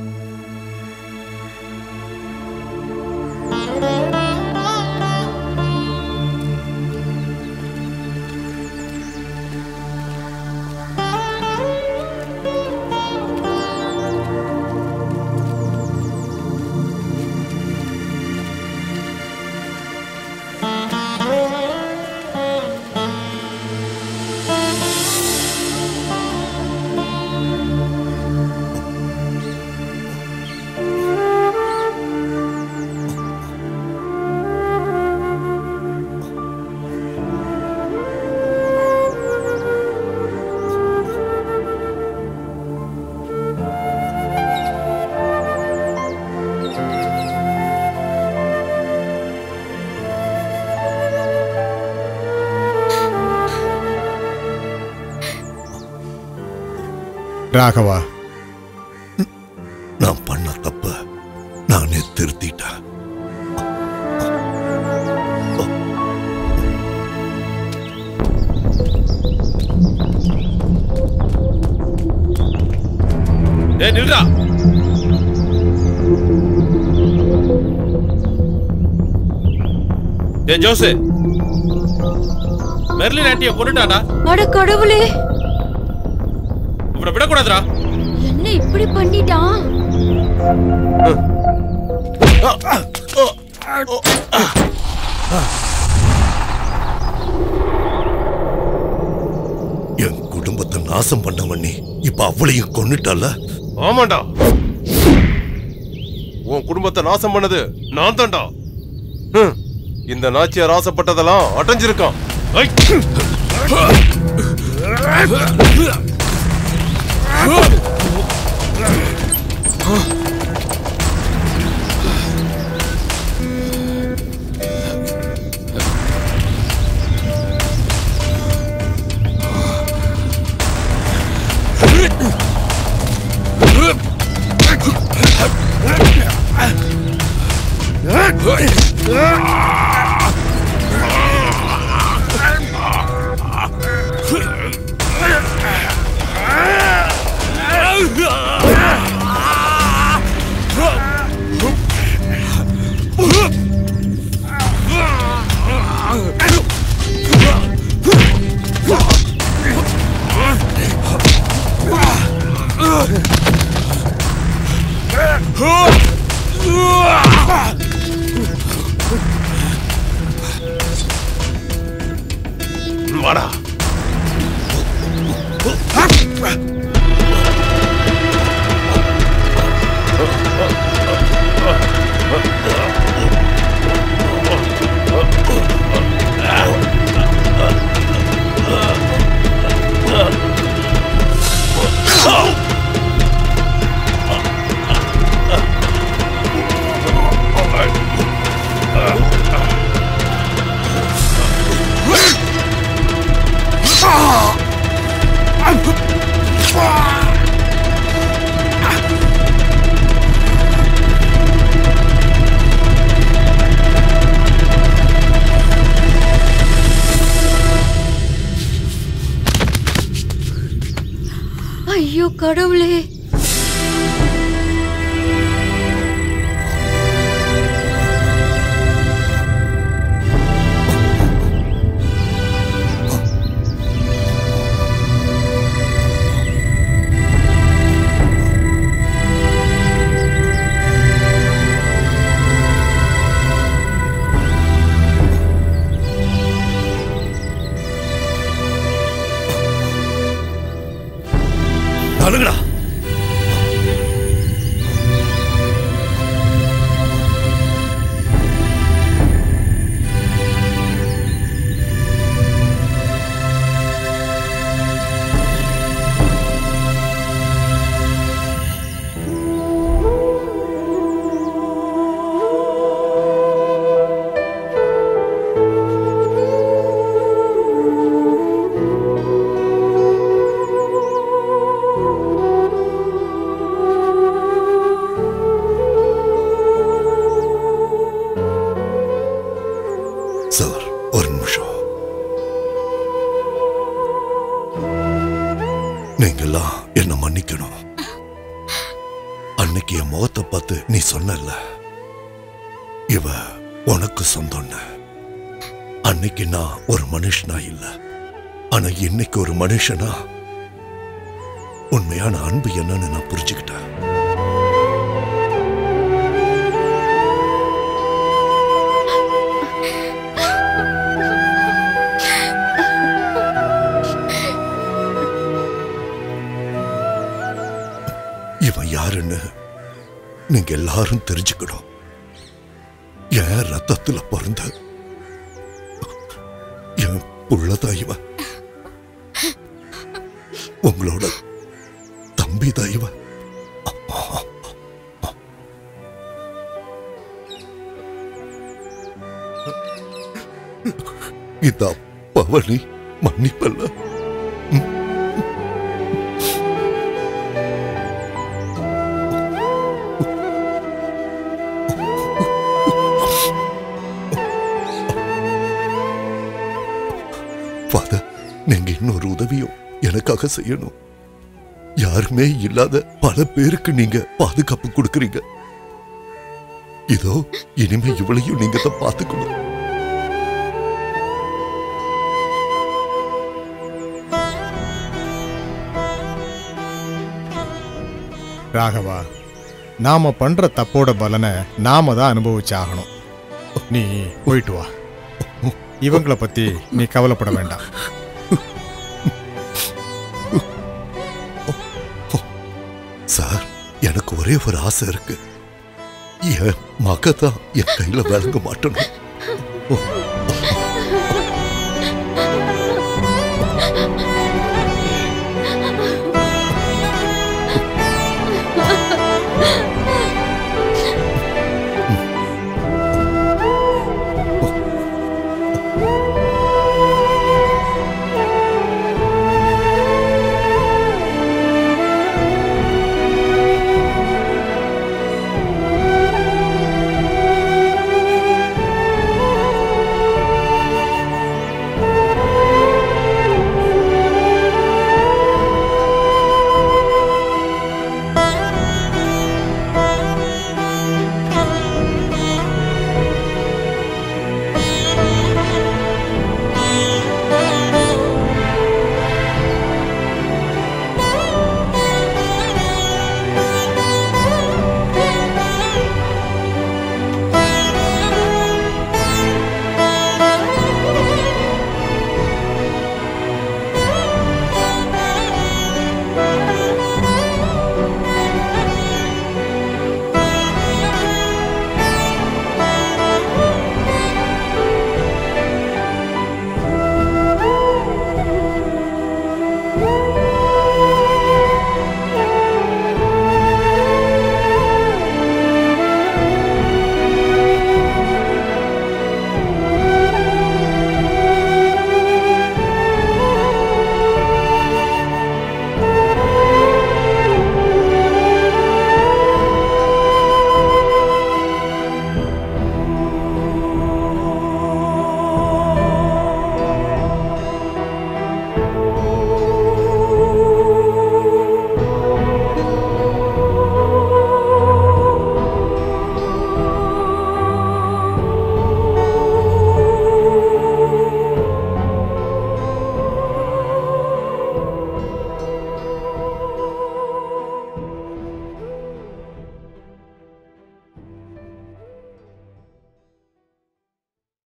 ராகவா நான் பண்ண தப்ப நானே திருத்திட்டேன் டேய் நில்றா டேய் ஜோசு மெர்லின் ஆண்டிய கொண்டுட்டாடா அட கடவுளே இவனை விடக்கூடாதுடா என்ன இப்படி பண்ணிட்டான் என் குடும்பத்தை நாசம் பண்ணவன் நீ இப்ப அவளையும் கொன்னுட்டல்ல ஆமாண்டா உன் குடும்பத்தை நாசம் பண்ணது நான் தான்டா ஹம், இந்த நாச்சியார் ஆசைப்பட்டதெல்லாம் அடைஞ்சிருக்கான் ஐ! கடவுளே தலுங்கடா சார் ஒரு நிமிஷம் நீங்கெல்லாம் என்ன மன்னிக்கணும் அன்னைக்கு என் முகத்தை பார்த்து நீ சொன்னல இவ உனக்கு சொந்தம்னு அன்னைக்கு நான் ஒரு மனுஷனா இல்ல ஆனா இன்னைக்கு ஒரு மனுஷனா உண்மையான அன்பு என்னன்னு நான் புரிஞ்சுக்கிட்டேன் இவன் யாருன்னு நீங்க எல்லாரும் தெரிஞ்சுக்கணும் என் ரத்தத்துல பிறந்த என் புள்ளதான் இவன் உங்களோட தம்பி தான் இவன் இதா பவனி மன்னிப்பல்ல ஃபாதர் நீங்க இன்னொரு உதவியும் எனக்காக செய்யணும் யாருமே இல்லாத பல பேருக்கு நீங்க பாதுகாப்பு கொடுக்கறீங்க இதோ இனிமே இவளையும் நீங்க தான் பாத்துக்கணும் ராகவா நாம பண்ற தப்போட பலனை நாம தான் அனுபவிச்சாகணும் நீ போயிட்டு வா இவங்கள பத்தி நீ கவலைப்பட வேண்டாம் சார் எனக்கு ஒரே ஒரு ஆசை இருக்கு என் மக தான் என் கையில விளங்க மாட்டணும் ஓ